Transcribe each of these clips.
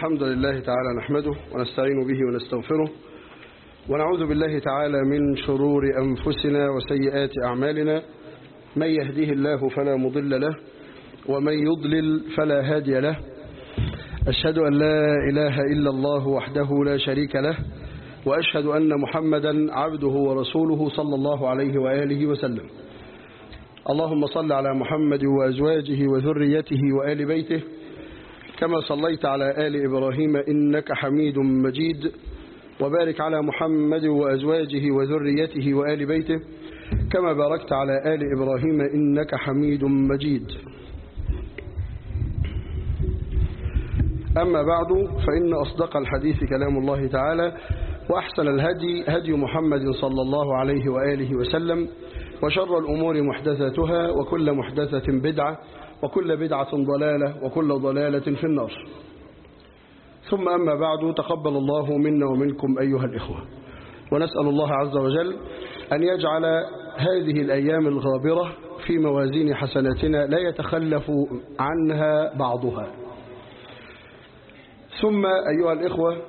الحمد لله تعالى نحمده ونستعين به ونستغفره ونعوذ بالله تعالى من شرور أنفسنا وسيئات أعمالنا من يهديه الله فلا مضل له ومن يضلل فلا هادي له أشهد أن لا إله إلا الله وحده لا شريك له وأشهد أن محمدا عبده ورسوله صلى الله عليه وآله وسلم اللهم صل على محمد وأزواجه وذريته وآل بيته كما صليت على آل إبراهيم إنك حميد مجيد وبارك على محمد وأزواجه وذريته وآل بيته كما باركت على آل إبراهيم إنك حميد مجيد أما بعد فإن أصدق الحديث كلام الله تعالى وأحسن الهدي هدي محمد صلى الله عليه وآله وسلم وشر الأمور محدثاتها وكل محدثة بدعة وكل بدعة ضلالة وكل ضلالة في النار ثم أما بعد تقبل الله منا ومنكم أيها الإخوة ونسأل الله عز وجل أن يجعل هذه الأيام الغابرة في موازين حسناتنا لا يتخلف عنها بعضها ثم أيها الإخوة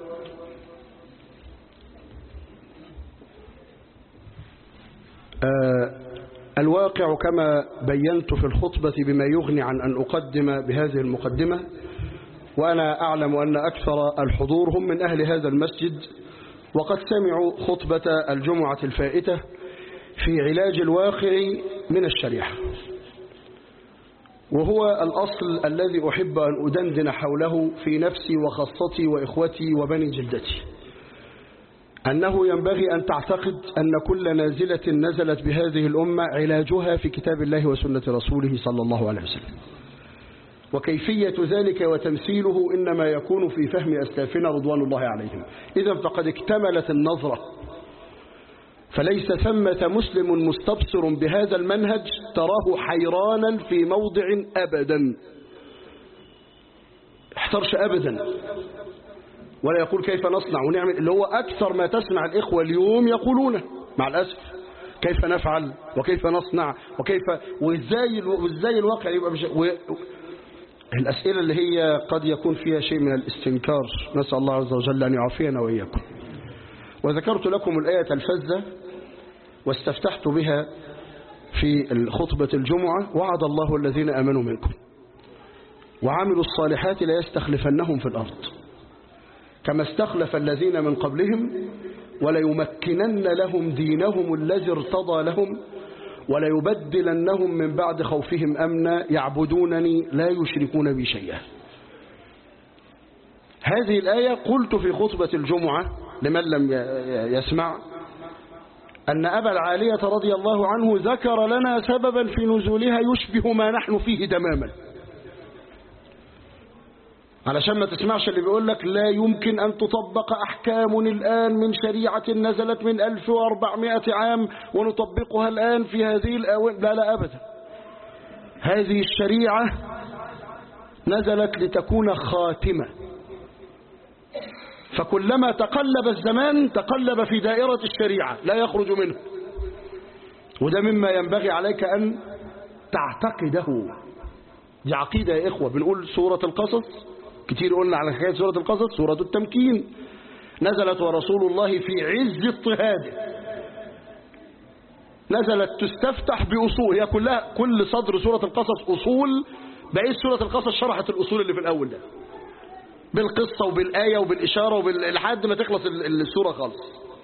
آه الواقع كما بينت في الخطبة بما يغني عن أن أقدم بهذه المقدمة وأنا أعلم أن أكثر الحضور هم من أهل هذا المسجد وقد سمعوا خطبة الجمعة الفائتة في علاج الواقع من الشريعة وهو الأصل الذي أحب أن أدندن حوله في نفسي وخاصتي وإخوتي وبني جلدتي أنه ينبغي أن تعتقد أن كل نازلة نزلت بهذه الأمة علاجها في كتاب الله وسنة رسوله صلى الله عليه وسلم وكيفية ذلك وتمثيله إنما يكون في فهم أسلافنا رضوان الله عليهم إذا فقد اكتملت النظرة فليس ثمة مسلم مستبصر بهذا المنهج تراه حيرانا في موضع أبدا احترش أبدا ولا يقول كيف نصنع ونعمل اللي هو أكثر ما تسمع الإخوة اليوم يقولونه مع الأسف كيف نفعل وكيف نصنع وكيف وإزاي, وإزاي الواقع يبقى بش... و... الأسئلة اللي هي قد يكون فيها شيء من الاستنكار نسأل الله عز وجل أن يعافينا وإياكم وذكرت لكم الآية الفزة واستفتحت بها في خطبة الجمعة وعد الله الذين آمنوا منكم وعملوا الصالحات لا يستخلفنهم في الأرض كما استخلف الذين من قبلهم وليمكنن لهم دينهم الذي ارتضى لهم وليبدلنهم من بعد خوفهم أمنا يعبدونني لا يشركون بي شيئا هذه الآية قلت في خطبة الجمعة لمن لم يسمع أن أبا العالية رضي الله عنه ذكر لنا سببا في نزولها يشبه ما نحن فيه تماما علشان ما تسمعش اللي بيقول لك لا يمكن أن تطبق أحكام الآن من شريعة نزلت من 1400 عام ونطبقها الآن في هذه الآوان لا لا أبدا هذه الشريعة نزلت لتكون خاتمة فكلما تقلب الزمان تقلب في دائرة الشريعة لا يخرج منه وده مما ينبغي عليك أن تعتقده دي عقيدة يا إخوة بنقول سورة القصص كتير قلنا على حكاية سورة القصص سورة التمكين نزلت ورسول الله في عز اضطهاده نزلت تستفتح بأصول هي كلها كل صدر سورة القصص أصول بقيت سورة القصص شرحت الأصول اللي في الأول ده بالقصة وبالآية وبالإشارة وبال... لحد ما تخلص السورة خالص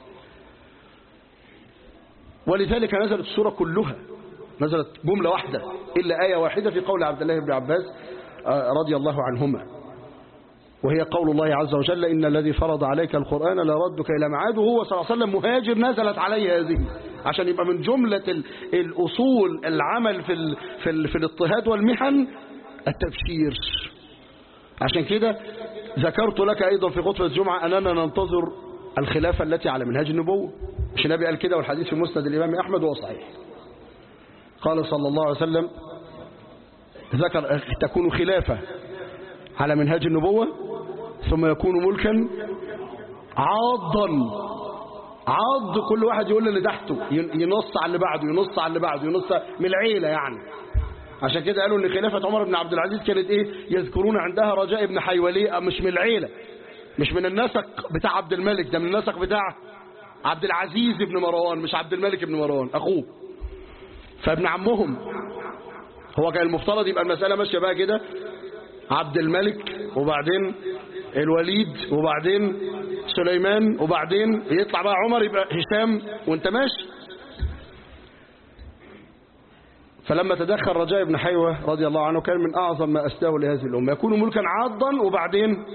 ولذلك نزلت السورة كلها نزلت جملة واحدة إلا آية واحدة في قول عبد الله بن عباس رضي الله عنهما وهي قول الله عز وجل إن الذي فرض عليك القرآن لردك إلى معاد وهو صلى الله عليه وسلم مهاجر نزلت عليه هذه عشان يبقى من جملة الأصول العمل في ال في, ال في الاضطهاد والمحن التبشير عشان كده ذكرت لك أيضا في خطبة الجمعة أننا ننتظر الخلافة التي على منهاج النبوة مش النبي قال كده والحديث في مسند الإمام أحمد وهو صحيح قال صلى الله عليه وسلم ذكر تكون خلافة على منهاج النبوة ثم يكون ملكا عاضا عاض كل واحد يقول اللي تحته ينص على اللي بعده ينص على اللي بعده ينص من العيلة يعني عشان كده قالوا ان خلافة عمر بن عبد العزيز كانت ايه يذكرون عندها رجاء بن حيولي مش من العيلة مش من النسق بتاع عبد الملك ده من النسق بتاع عبد العزيز بن مروان مش عبد الملك بن مروان اخوه فابن عمهم هو كان المفترض يبقى المسألة ماشية بقى كده عبد الملك وبعدين الوليد وبعدين سليمان وبعدين يطلع بقى عمر يبقى هشام وانت ماشي فلما تدخل رجاء بن حيوة رضي الله عنه كان من أعظم ما أسداه لهذه الأمة يكون ملكا عاضا وبعدين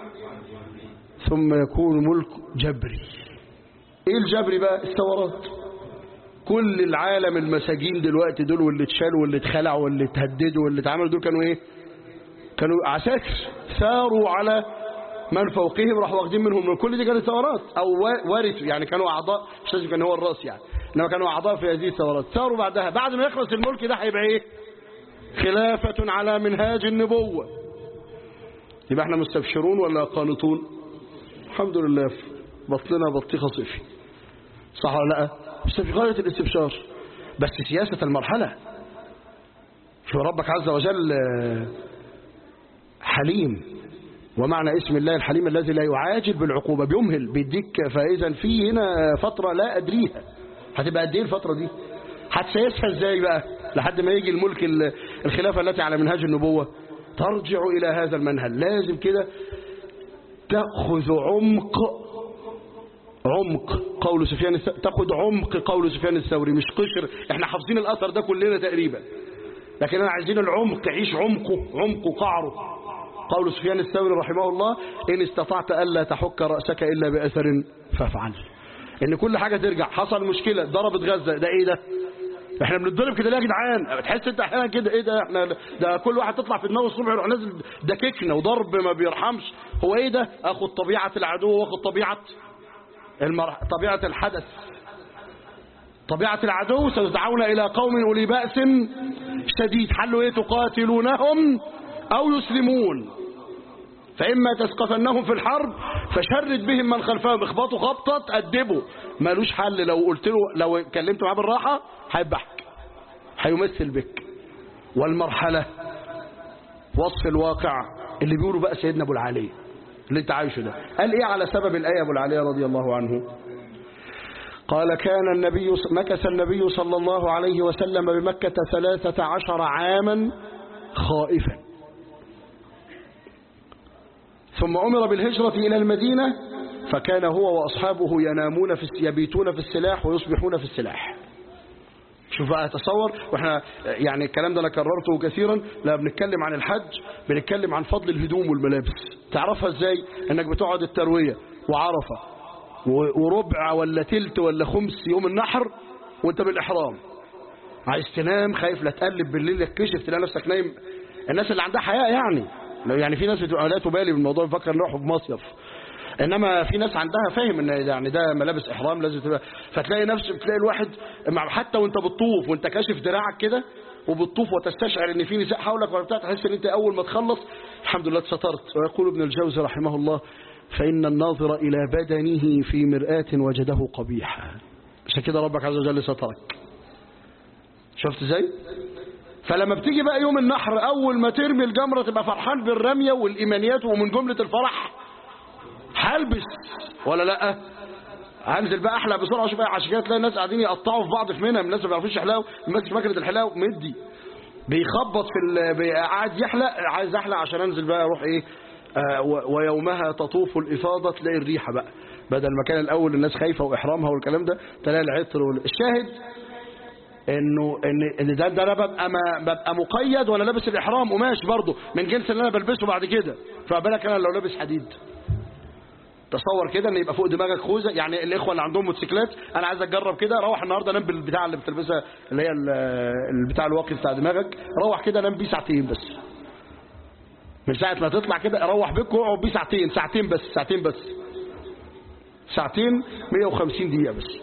ثم يكون ملك جبري ايه الجبري بقى الثورات كل العالم المساجين دلوقتي دول واللي اتشالوا واللي اتخلعوا واللي اتهددوا واللي اتعملوا دول كانوا ايه كانوا عساكر ثاروا على من فوقهم راحوا واخدين منهم كل دي كانت ثورات او ورثوا يعني كانوا اعضاء مش لازم كان هو الراس يعني انما كانوا اعضاء في هذه الثورات ثاروا بعدها بعد ما يخلص الملك ده هيبقى ايه خلافة على منهاج النبوة يبقى احنا مستبشرون ولا قانطون الحمد لله بطلنا بطيخة صيفي صح ولا لا بس في غاية الاستبشار بس سياسة المرحلة شو ربك عز وجل حليم ومعنى اسم الله الحليم الذي لا يعاجل بالعقوبة بيمهل بيديك فإذا في هنا فترة لا أدريها هتبقى قد ايه الفترة دي هتسيسها ازاي بقى لحد ما يجي الملك الخلافة التي على منهاج النبوة ترجع إلى هذا المنهل لازم كده تأخذ عمق عمق قول سفيان تاخد عمق قول سفيان الثوري مش قشر احنا حافظين الأثر ده كلنا تقريبا لكن انا عايزين العمق عيش عمقه عمقه قعره قول سفيان الثوري رحمه الله إن استطعت ألا تحك رأسك إلا بأثر فافعل إن كل حاجة ترجع حصل مشكلة ضربت غزة ده إيه ده احنا بنتضرب كده ليه يا جدعان بتحس انت احيانا كده ايه ده احنا ده كل واحد تطلع في دماغه الصبح يروح نازل ده كيكنا وضرب ما بيرحمش هو ايه ده اخد طبيعه العدو واخد طبيعه المر... طبيعه الحدث طبيعه العدو ستدعون الى قوم اولي باس شديد حلوا ايه تقاتلونهم او يسلمون فإما تثقفنهم في الحرب فشرد بهم من خلفهم اخبطوا خبطة تأدبوا مالوش حل لو قلت له لو كلمت معاه بالراحة هيضحك هيمثل بك والمرحلة وصف الواقع اللي بيقولوا بقى سيدنا أبو العالية اللي انت عايشه ده قال ايه على سبب الآية أبو العالية رضي الله عنه قال كان النبي مكث النبي صلى الله عليه وسلم بمكة ثلاثة عشر عاما خائفا ثم أمر بالهجرة إلى المدينة فكان هو وأصحابه ينامون في يبيتون في السلاح ويصبحون في السلاح شوف بقى تصور واحنا يعني الكلام ده انا كررته كثيرا لما بنتكلم عن الحج بنتكلم عن فضل الهدوم والملابس تعرفها ازاي انك بتقعد التروية وعرفة وربع ولا تلت ولا خمس يوم النحر وانت بالاحرام عايز تنام خايف لا تقلب بالليل يتكشف تلاقي نفسك نايم الناس اللي عندها حياء يعني يعني في ناس بتبقى لا تبالي بالموضوع بفكر نروحوا في مصيف انما في ناس عندها فاهم ان يعني ده ملابس احرام لازم تبقى فتلاقي نفس بتلاقي الواحد مع حتى وانت بتطوف وانت كاشف دراعك كده وبتطوف وتستشعر ان في نساء حولك ولا بتاع تحس ان انت اول ما تخلص الحمد لله اتسترت ويقول ابن الجوزي رحمه الله فان الناظر الى بدنه في مرآة وجده قبيحا عشان كده ربك عز وجل سترك شفت ازاي فلما بتيجي بقى يوم النحر اول ما ترمي الجمرة تبقى فرحان بالرمية والايمانيات ومن جملة الفرح هلبس ولا لا هنزل بقى احلق بسرعه اشوف عشان كده تلاقي الناس قاعدين يقطعوا في بعض في منى الناس ما بيعرفوش يحلقوا ماسك مكنه الحلاقه مدي بيخبط في ال... قاعد يحلق عايز احلق عشان انزل بقى اروح ايه آه ويومها تطوف الافاضه تلاقي الريحه بقى بدل ما كان الاول الناس خايفه واحرامها والكلام ده تلاقي العطر وال... الشاهد انه ان ان ده, ده انا ببقى ما ببقى مقيد وانا لابس الاحرام قماش برضه من جنس اللي انا بلبسه بعد كده فبالك انا لو لابس حديد تصور كده ان يبقى فوق دماغك خوذه يعني الاخوه اللي عندهم موتوسيكلات انا عايز اجرب كده روح النهارده نام بالبتاع اللي بتلبسها اللي هي البتاع الواقي بتاع دماغك روح كده نام بيه ساعتين بس من ساعه ما تطلع كده روح بيك واقعد بيه ساعتين ساعتين بس ساعتين بس ساعتين 150 دقيقه بس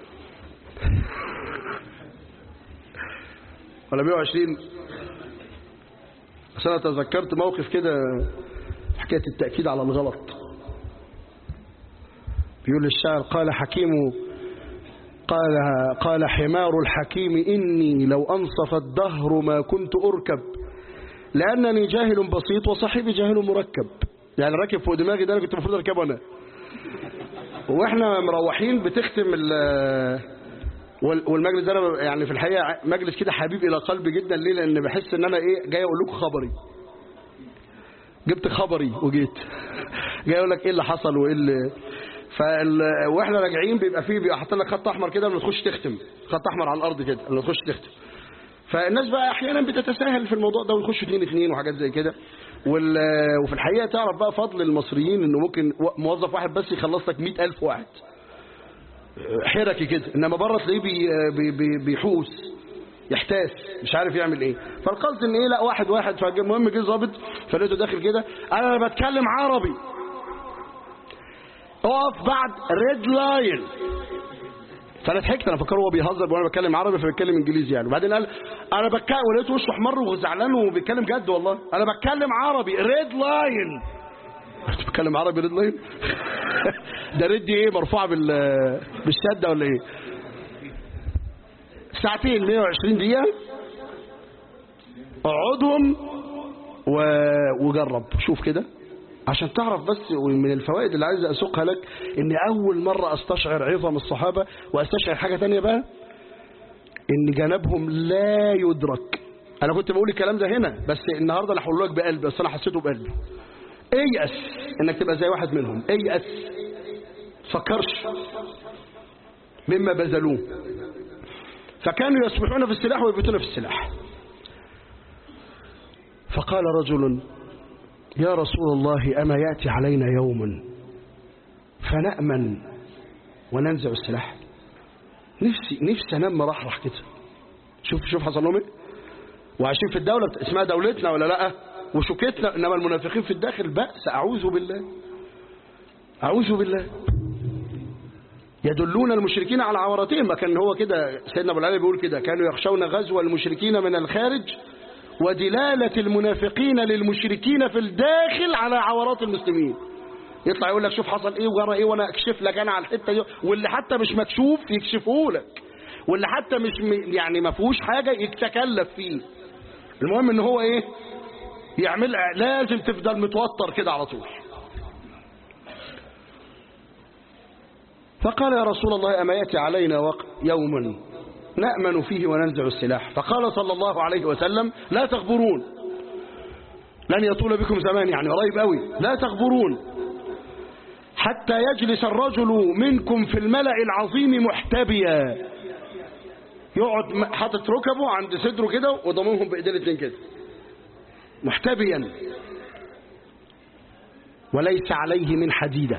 ولا 120 عشان انا تذكرت موقف كده حكايه التاكيد على الغلط بيقول الشاعر قال حكيم قال قال حمار الحكيم إني لو أنصف الدهر ما كنت أركب لأنني جاهل بسيط وصاحبي جاهل مركب يعني راكب فوق دماغي ده أنا كنت المفروض أركبه أنا واحنا مروحين بتختم ال- وال- والمجلس ده انا يعني في الحقيقه مجلس كده حبيب الى قلبي جدا ليه لان بحس ان انا ايه جاي اقول لكم خبري جبت خبري وجيت جاي اقول لك ايه اللي حصل وايه اللي فال... واحنا راجعين بيبقى فيه بيبقى حاطين لك خط احمر كده لما تخش تختم خط احمر على الارض كده لما تخش تختم فالناس بقى احيانا بتتساهل في الموضوع ده ويخش اثنين اثنين وحاجات زي كده وال... وفي الحقيقه تعرف بقى فضل المصريين انه ممكن موظف واحد بس يخلص لك 100000 واحد حركي كده انما بره تلاقيه بي... بي... بي... بيحوس يحتاس مش عارف يعمل ايه فالقصد ان ايه لا واحد واحد فالمهم جه ظابط فلقيته داخل كده انا بتكلم عربي اقف بعد ريد لاين فانا ضحكت انا فكره هو بيهزر وانا بتكلم عربي فبيتكلم انجليزي يعني وبعدين قال انا بتكلم ولقيته وشه احمر وزعلان وبيتكلم جد والله انا بتكلم عربي ريد لاين انت بتكلم عربي ريد لاين ده ريد دي ايه مرفوعه بال بالشده ولا ايه ساعتين 120 دقيقه اقعدهم و... وجرب شوف كده عشان تعرف بس من الفوائد اللي عايز اسوقها لك ان اول مرة استشعر عظم الصحابة واستشعر حاجة تانية بقى ان جنبهم لا يدرك انا كنت بقول الكلام ده هنا بس النهاردة انا هقول لك بقلبي بس انا حسيته بقلبي ايأس انك تبقى زي واحد منهم ايأس فكرش مما بذلوه فكانوا يسبحون في السلاح ويبيتون في السلاح فقال رجل يا رسول الله أما يأتي علينا يوم فنأمن وننزع السلاح نفسي نفسي انام مرحرح كده شوف شوف حصل لهم ايه وعايشين في الدولة اسمها دولتنا ولا لا وشوكتنا انما المنافقين في الداخل بأس اعوذ بالله اعوذ بالله يدلون المشركين على عورتهم ما كان هو كده سيدنا ابو العالي بيقول كده كانوا يخشون غزو المشركين من الخارج ودلالة المنافقين للمشركين في الداخل على عورات المسلمين يطلع يقول لك شوف حصل ايه وجرى ايه وانا اكشف لك انا على الحته دي واللي حتى مش مكشوف يكشفه لك واللي حتى مش م- يعني ما فيهوش حاجه يتكلف فيه المهم ان هو ايه يعمل لازم تفضل متوتر كده على طول فقال يا رسول الله أما يأتي علينا وق- يوم نأمن فيه وننزع السلاح فقال صلى الله عليه وسلم لا تغبرون لن يطول بكم زمان يعني قريب قوي لا تغبرون حتى يجلس الرجل منكم في الملأ العظيم محتبيا يقعد م- حاطط ركبه عند صدره كده وضمهم بايديه الاثنين كده محتبيا وليس عليه من حديده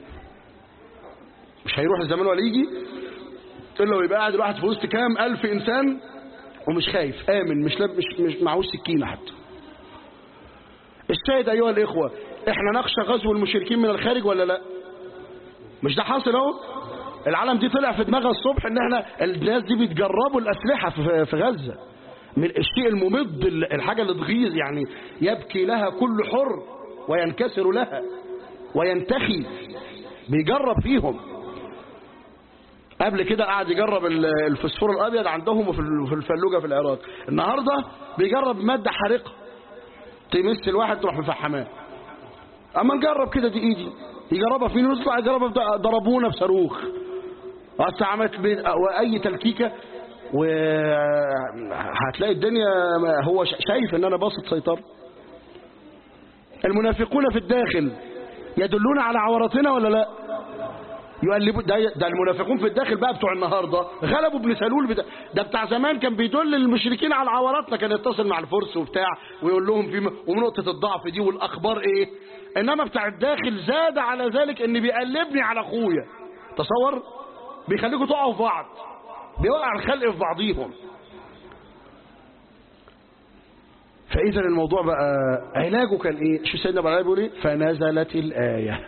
مش هيروح الزمان ولا يجي تقول له يبقى قاعد الواحد في وسط كام ألف إنسان ومش خايف آمن مش لاب مش مش معهوش سكينة حتى الشاهد أيها الإخوة إحنا نخشى غزو المشركين من الخارج ولا لا مش ده حاصل أهو العالم دي طلع في دماغها الصبح إن إحنا الناس دي بيتجربوا الأسلحة في في غزة من الشيء الممض الحاجة اللي تغيظ يعني يبكي لها كل حر وينكسر لها وينتخي بيجرب فيهم قبل كده قعد يجرب ال- الفسفور الابيض عندهم وفي ال- في الفلوجه في العراق النهارده بيجرب ماده حارقه تمس الواحد تروح مفحماه اما نجرب كده دي ايدي يجربها في ناس يطلع يجربها بتاع- ضربونا بصاروخ اصل عملت بي- واي تلكيكه وهتلاقي الدنيا هو ش- شايف ان انا باسط سيطره المنافقون في الداخل يدلون على عورتنا ولا لا يقلبوا ده, ده المنافقون في الداخل بقى بتوع النهارده غلبوا ابن سلول بتا... ده بتاع زمان كان بيدل المشركين على عوراتنا كان يتصل مع الفرس وبتاع ويقول لهم في م... ونقطه الضعف دي والاخبار ايه انما بتاع الداخل زاد على ذلك ان بيقلبني على اخويا تصور بيخليكم تقعوا في بعض بيوقع الخلق في بعضيهم فاذا الموضوع بقى علاجه كان ايه شو سيدنا ابو العلا بيقول ايه فنزلت الايه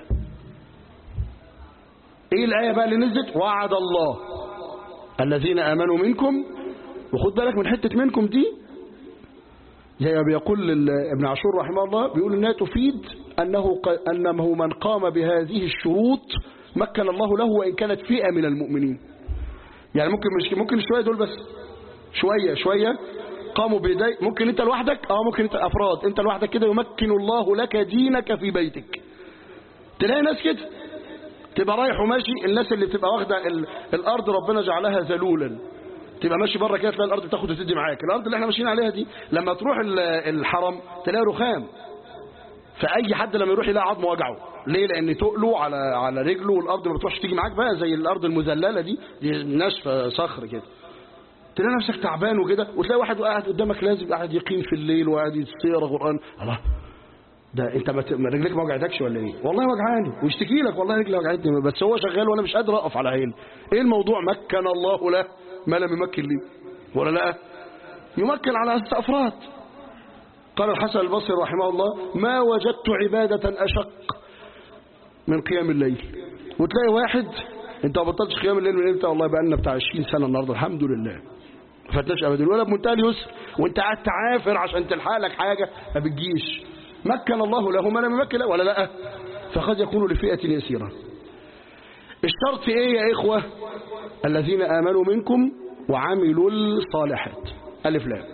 ايه الآية بقى اللي نزلت وعد الله الذين آمنوا منكم وخد بالك من حتة منكم دي زي ما بيقول ال- ابن عاشور رحمه الله بيقول انها تفيد انه ق- انه من قام بهذه الشروط مكن الله له وان كانت فئة من المؤمنين يعني ممكن مش ممكن شويه دول بس شويه شويه قاموا بيدي ممكن انت لوحدك اه ممكن انت افراد انت لوحدك كده يمكن الله لك دينك في بيتك تلاقي ناس كده تبقى رايح وماشي الناس اللي بتبقى واخده ال... الارض ربنا جعلها ذلولا تبقى ماشي بره كده تلاقي الارض تاخد وتدي معاك الارض اللي احنا ماشيين عليها دي لما تروح ال- الحرم تلاقي رخام فاي حد لما يروح يلاقي عظمه وجعه ليه لان تقله على على رجله والارض ما بتروحش تيجي معاك بقى زي الارض المذلله دي دي ناشفه صخر كده تلاقي نفسك تعبان وكده وتلاقي واحد قاعد قدامك لازم قاعد يقيم في الليل وقاعد يقرا قران الله ده انت ما ت- ما رجلك ما وجعتكش ولا ايه والله وجعاني ويشتكي لك والله رجلي وجعتني بس هو شغال وانا مش قادر اقف على عيني ايه الموضوع مكن الله له ما لم يمكن لي ولا لا يمكن على اساس افراد قال الحسن البصري رحمه الله ما وجدت عبادة أشق من قيام الليل وتلاقي واحد انت ما بطلتش قيام الليل من امتى والله بقى لنا بتاع 20 سنة النهارده الحمد لله ما فاتناش ابدا ولا بمنتهى اليسر وانت قاعد تعافر عشان تلحق لك حاجة ما بتجيش مكن الله له ما لم يمكن له ولا لا فقد يكون لفئة يسيرة الشرط ايه يا اخوة الذين امنوا منكم وعملوا الصالحات الف لام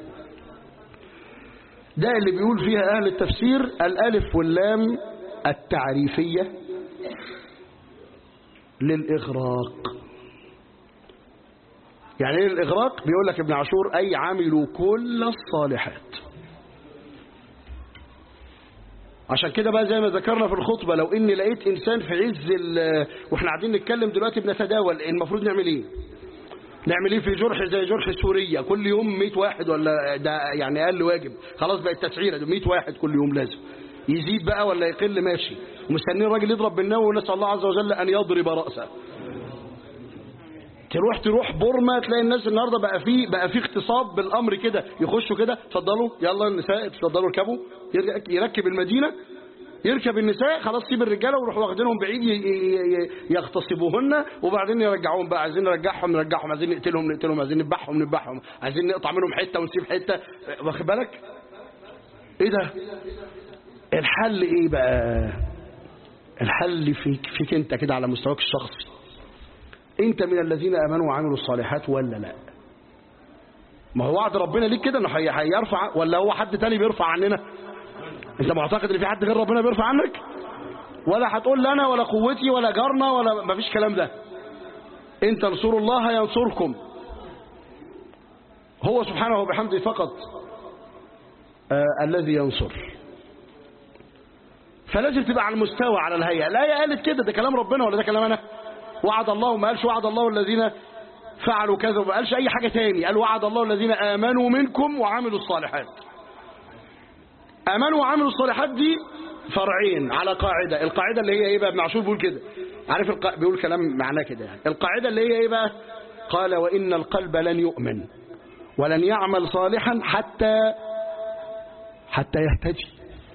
ده اللي بيقول فيها أهل التفسير الألف واللام التعريفية للإغراق يعني ايه الإغراق بيقول لك ابن عاشور أي عملوا كل الصالحات عشان كده بقى زي ما ذكرنا في الخطبة لو إني لقيت إنسان في عز ال- وإحنا قاعدين نتكلم دلوقتي بنتداول المفروض نعمل إيه نعمل ايه في جرح زي جرح سوريا كل يوم 100 واحد ولا ده يعني اقل واجب خلاص بقت تسعيره ده 100 واحد كل يوم لازم يزيد بقى ولا يقل ماشي ومستنيين الراجل يضرب بالنووي ونسال الله عز وجل ان يضرب راسه تروح تروح بورما تلاقي الناس النهارده بقى في بقى في اغتصاب بالامر كده يخشوا كده اتفضلوا يلا النساء اتفضلوا اركبوا يرجع- يركب المدينه يركب النساء خلاص سيب الرجاله ويروحوا واخدينهم بعيد ي- ي- ي- يغتصبوهن وبعدين يرجعوهم بقى عايزين نرجعهم نرجعهم عايزين نقتلهم نقتلهم عايزين نذبحهم نذبحهم عايزين نقطع منهم حته ونسيب حته واخد بالك ايه ده الحل ايه بقى الحل فيك فيك انت كده على مستواك الشخصي انت من الذين امنوا وعملوا الصالحات ولا لا ما هو وعد ربنا ليك كده انه هي- هيرفع ولا هو حد تاني بيرفع عننا انت معتقد ان في حد غير ربنا بيرفع عنك ولا هتقول لنا ولا قوتي ولا جارنا ولا مفيش كلام ده ان تنصروا الله ينصركم هو سبحانه وبحمده فقط آه الذي ينصر فلازم تبقى على المستوى على الهيئة لا هي قالت كده ده كلام ربنا ولا ده كلام انا وعد الله وما قالش وعد الله الذين فعلوا كذا وما قالش اي حاجة تاني قال وعد الله الذين امنوا منكم وعملوا الصالحات امنوا وعملوا الصالحات دي فرعين على قاعدة القاعدة اللي هي ايه بقى ابن عاشور بيقول كده عارف الق... بيقول كلام معناه كده يعني القاعدة اللي هي ايه بقى قال وان القلب لن يؤمن ولن يعمل صالحا حتى حتى يهتدي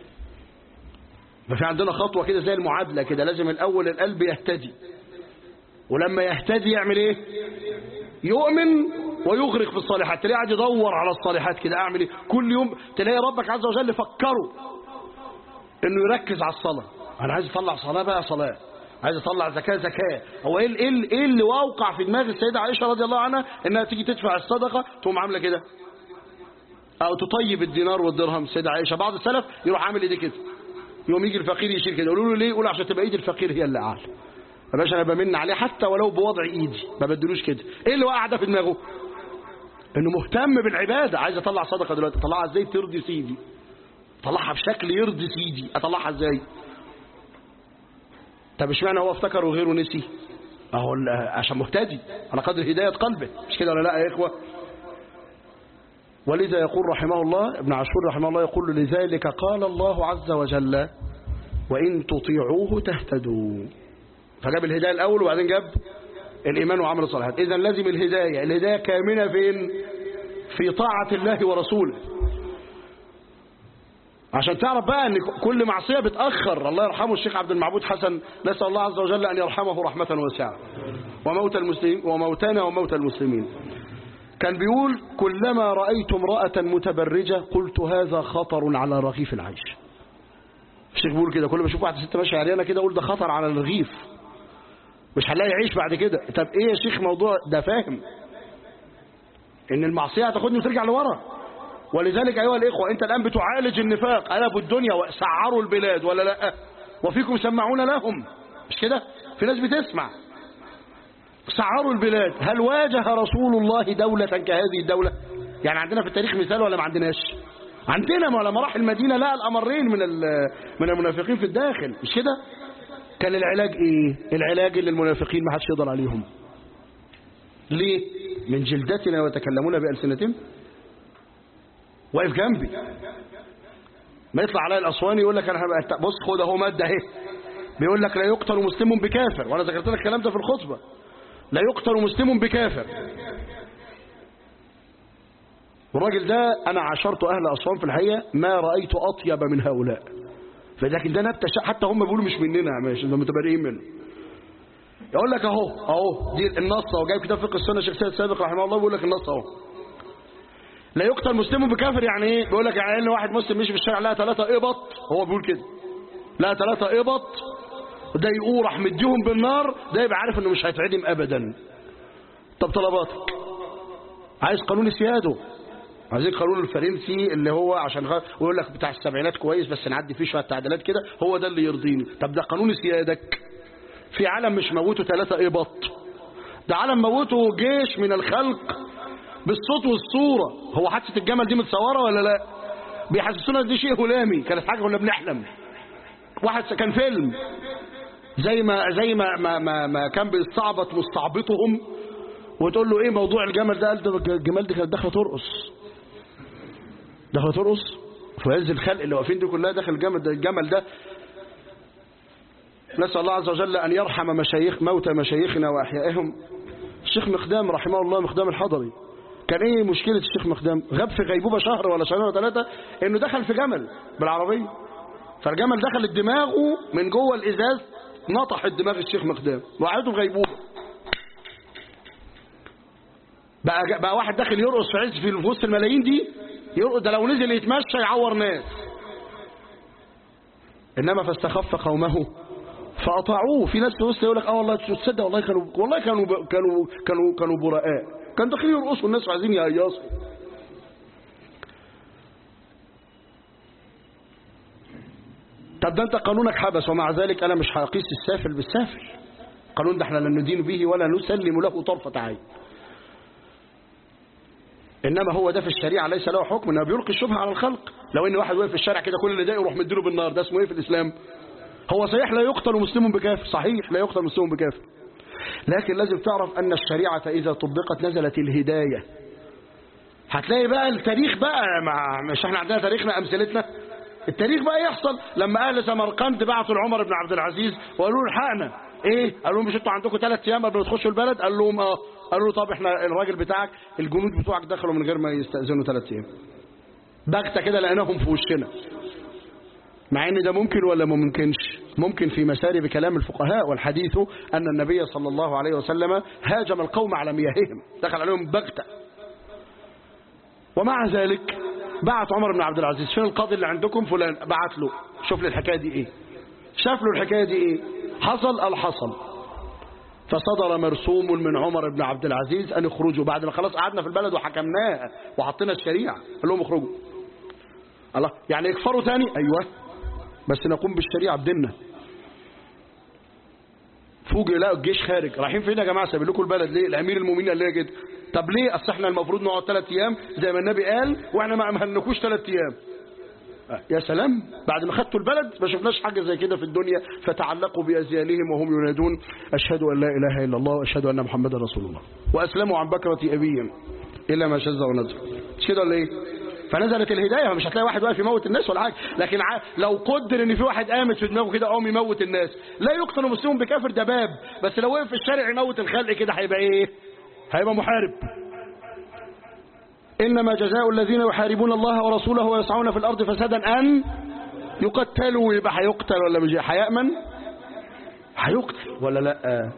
ففي عندنا خطوة كده زي المعادلة كده لازم الأول القلب يهتدي ولما يهتدي يعمل ايه يؤمن ويغرق في الصالحات تلاقيه قاعد يدور على الصالحات كده اعمل ايه كل يوم تلاقي ربك عز وجل فكره انه يركز على الصلاة انا عايز اطلع صلاة بقى صلاة عايز اطلع زكاة زكاة هو ايه ايه ايه اللي واوقع في دماغ السيدة عائشة رضي الله عنها انها تيجي تدفع الصدقة تقوم عاملة كده او تطيب الدينار والدرهم السيدة عائشة بعض السلف يروح عامل ايديه كده يوم يجي الفقير يشيل كده يقولوا له ليه يقول عشان تبقى ايد الفقير هي اللي اعلى يا باشا انا بمن عليه حتى ولو بوضع ايدي ما بدلوش كده ايه اللي وقع ده في دماغه انه مهتم بالعباده عايز اطلع صدقه دلوقتي اطلعها ازاي ترضي سيدي اطلعها بشكل يرضي سيدي اطلعها ازاي طب اشمعنى هو افتكر وغيره نسي اهو ال- عشان مهتدي على قدر هدايه قلبه مش كده ولا لا يا اخوه ولذا يقول رحمه الله ابن عاشور رحمه الله يقول لذلك قال الله عز وجل وإن تطيعوه تهتدوا فجاب الهداية الأول وبعدين جاب الإيمان وعمل الصالحات إذا لازم الهداية الهداية كامنة فين في طاعة الله ورسوله عشان تعرف بقى ان كل معصية بتأخر الله يرحمه الشيخ عبد المعبود حسن نسأل الله عز وجل أن يرحمه رحمة واسعة وموت المسلمين وموتنا وموت المسلمين كان بيقول كلما رأيت امرأة متبرجة قلت هذا خطر على رغيف العيش الشيخ بيقول كده كل ما اشوف واحده ست ماشيه عريانه كده اقول ده خطر على الرغيف مش هنلاقي يعيش بعد كده طب ايه يا شيخ موضوع ده فاهم ان المعصية هتاخدني وترجع لورا ولذلك ايها الاخوة انت الان بتعالج النفاق قلبوا الدنيا وسعروا البلاد ولا لا وفيكم سمعون لهم مش كده في ناس بتسمع سعروا البلاد هل واجه رسول الله دولة كهذه الدولة يعني عندنا في التاريخ مثال ولا ما عندناش عندنا ما لما راح المدينة لقى الأمرين من من المنافقين في الداخل مش كده كان العلاج ايه العلاج اللي المنافقين ما حدش يقدر عليهم ليه من جلدتنا ويتكلمون بألسنتهم واقف جنبي ما يطلع عليا الأسواني يقول لك انا هبقى بص خد اهو ماده اهي بيقول لك لا يقتل مسلم بكافر وانا ذكرت لك الكلام ده في الخطبه لا يقتل مسلم بكافر والراجل ده انا عاشرت اهل اسوان في الحقيقه ما رايت اطيب من هؤلاء فلكن ده نبته حتى هم بيقولوا مش مننا مش انتم متبرئين منه يقول لك اهو اهو دي النص اهو جايب كتاب فقه السنه الشيخ سيد سابق رحمه الله بيقول لك النص اهو لا يقتل مسلم بكافر يعني ايه بيقول لك يعني ان واحد مسلم مشي في الشارع لقى ثلاثه ابط هو بيقول كده لقى ثلاثه ابط ده يقول راح مديهم بالنار ده يبقى عارف انه مش هيتعدم ابدا طب طلباتك عايز قانون سياده عايزين قانون الفرنسي اللي هو عشان غ... ويقول لك بتاع السبعينات كويس بس نعدي فيه شويه تعديلات كده هو ده اللي يرضيني طب ده قانون سيادك في عالم مش موته ثلاثة إبط ده عالم موته جيش من الخلق بالصوت والصورة هو حادثة الجمل دي متصورة ولا لا بيحسسونا دي شيء هلامي كانت حاجة كنا بنحلم واحد كان فيلم زي ما زي ما ما ما, ما كان بيستعبط مستعبطهم وتقول له ايه موضوع الجمل ده قال ده الجمال دي كانت داخله ترقص داخله ترقص في عز الخلق اللي واقفين دي كلها داخل الجمل ده الجمل ده نسأل الله عز وجل أن يرحم مشايخ موتى مشايخنا وأحيائهم الشيخ مقدام رحمه الله مقدام الحضري كان ايه مشكلة الشيخ مقدام غاب في غيبوبة شهر ولا شهرين ولا ثلاثة انه دخل في جمل بالعربية فالجمل دخل دماغه من جوه الازاز نطح الدماغ الشيخ مقدام وقعته في غيبوبة بقى, بقى واحد داخل يرقص في عز في وسط الملايين دي يرقص ده لو نزل يتمشى يعور ناس انما فاستخف قومه فأطاعوه في ناس في يقول لك اه والله تصدق والله كانوا والله كانوا كانوا كانوا كانوا براء كان داخلين يرقصوا الناس وعايزين يهيصوا طب ده انت قانونك حبس ومع ذلك انا مش هقيس السافل بالسافل قانون ده احنا لا ندين به ولا نسلم له طرفة عين انما هو ده في الشريعه ليس له حكم انه بيلقي الشبهه على الخلق لو ان واحد واقف في الشارع كده كل اللي ضايقه يروح مديله بالنار ده اسمه ايه في الاسلام هو صحيح لا يقتل مسلم بكافر صحيح لا يقتل مسلم بكافر لكن لازم تعرف أن الشريعة إذا طبقت نزلت الهداية هتلاقي بقى التاريخ بقى مع مش احنا عندنا تاريخنا أمثلتنا التاريخ بقى يحصل لما أهل سمرقند بعثوا لعمر بن عبد العزيز وقالوا له الحقنا ايه قالوا لهم مش انتوا عندكم ثلاث ايام قبل ما تخشوا البلد قال لهم اه قالوا له طب احنا الراجل بتاعك الجنود بتوعك دخلوا من غير ما يستأذنوا ثلاث ايام بغته كده لقيناهم في وشنا مع ان ده ممكن ولا ما ممكنش ممكن في مسارب كلام الفقهاء والحديث أن النبي صلى الله عليه وسلم هاجم القوم على مياههم دخل عليهم بغتة ومع ذلك بعت عمر بن عبد العزيز فين القاضي اللي عندكم فلان بعت له شوف لي الحكاية دي ايه شاف له الحكاية دي ايه حصل قال حصل فصدر مرسوم من عمر بن عبد العزيز أن يخرجوا بعد ما خلاص قعدنا في البلد وحكمناها وحطينا الشريعة قال لهم اخرجوا الله يعني يكفروا تاني أيوه بس نقوم بالشريعة بديننا فوجئ لقوا الجيش خارج رايحين فين يا جماعه سايبين لكم البلد ليه الامير المؤمنين قال لنا كده طب ليه اصل احنا المفروض نقعد ثلاث ايام زي ما النبي قال واحنا ما امهلناكوش ثلاث ايام يا سلام بعد ما خدتوا البلد ما شفناش حاجه زي كده في الدنيا فتعلقوا بازيالهم وهم ينادون اشهد ان لا اله الا الله واشهد ان محمدا رسول الله واسلموا عن بكره ابيهم الى ما شذ ونذر مش كده ولا ايه فنزلت الهداية مش هتلاقي واحد واقف يموت الناس ولا حاجة لكن لو قدر ان في واحد قامت في دماغه كده قوم يموت الناس لا يقتل مسلم بكافر ده باب بس لو وقف في الشارع يموت الخلق كده هيبقى ايه هيبقى محارب إنما جزاء الذين يحاربون الله ورسوله ويسعون في الأرض فسادا أن يقتلوا يبقى هيقتل ولا مش هيأمن هيقتل ولا لا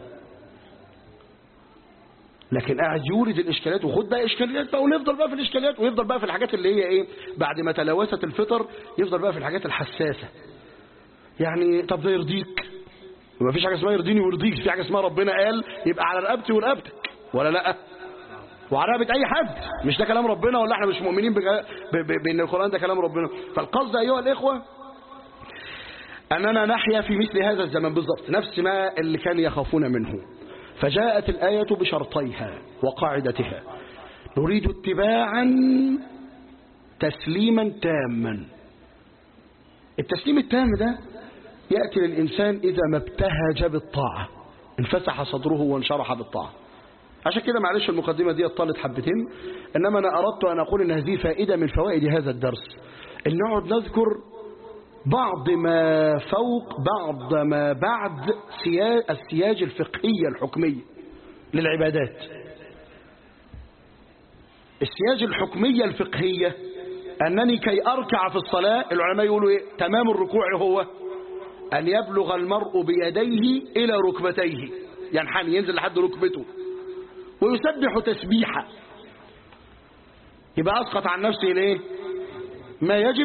لكن قاعد يورد الاشكاليات وخد بقى اشكاليات بقى ونفضل بقى في الاشكاليات ويفضل بقى في الحاجات اللي هي ايه بعد ما تلوثت الفطر يفضل بقى في الحاجات الحساسه يعني طب ده يرضيك ما فيش حاجة اسمها يرضيني ويرضيك في حاجة اسمها ربنا قال يبقى على رقبتي ورقبتك ولا لا وعلى رقبة أي حد مش ده كلام ربنا ولا احنا مش مؤمنين بك- ب- ب- بأن القرآن ده كلام ربنا فالقصد أيها الإخوة أننا نحيا في مثل هذا الزمن بالضبط نفس ما اللي كان يخافون منه فجاءت الآية بشرطيها وقاعدتها نريد اتباعا تسليما تاما التسليم التام ده يأتي للإنسان إذا ما ابتهج بالطاعة انفسح صدره وانشرح بالطاعة عشان كده معلش المقدمة دي طالت حبتين إنما أنا أردت أن أقول إن هذه فائدة من فوائد هذا الدرس إن نقعد نذكر بعض ما فوق بعض ما بعد سياج السياج الفقهية الحكمية للعبادات السياج الحكمية الفقهية أنني كي أركع في الصلاة العلماء يقولوا إيه تمام الركوع هو أن يبلغ المرء بيديه إلى ركبتيه ينحني ينزل لحد ركبته ويسبح تسبيحا يبقى أسقط عن نفسه ليه ما يجب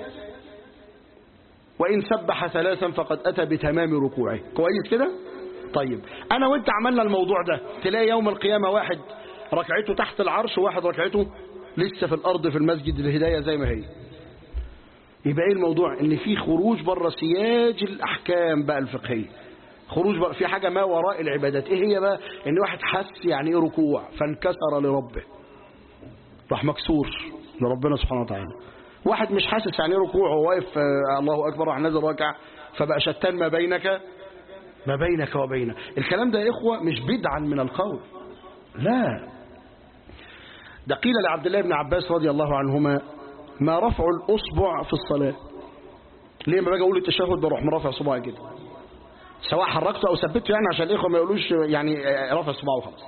وإن سبح ثلاثا فقد أتى بتمام ركوعه كويس كده طيب أنا وإنت عملنا الموضوع ده تلاقي يوم القيامة واحد ركعته تحت العرش وواحد ركعته لسه في الأرض في المسجد الهداية زي ما هي يبقى ايه الموضوع ان في خروج بره سياج الاحكام بقى الفقهيه خروج بره في حاجه ما وراء العبادات ايه هي بقى ان واحد حس يعني ايه ركوع فانكسر لربه راح مكسور لربنا سبحانه وتعالى واحد مش حاسس يعني ايه ركوع وهو واقف آه، الله اكبر راح نازل راكع فبقى شتان ما بينك ما بينك وبينه الكلام ده يا اخوه مش بدعا من القول لا ده قيل لعبد الله بن عباس رضي الله عنهما ما رفع الأصبع في الصلاة ليه ما باجي أقول التشهد بروح مرافع صباعي كده سواء حركته أو ثبته يعني عشان الإخوة ما يقولوش يعني رفع صباعه وخلاص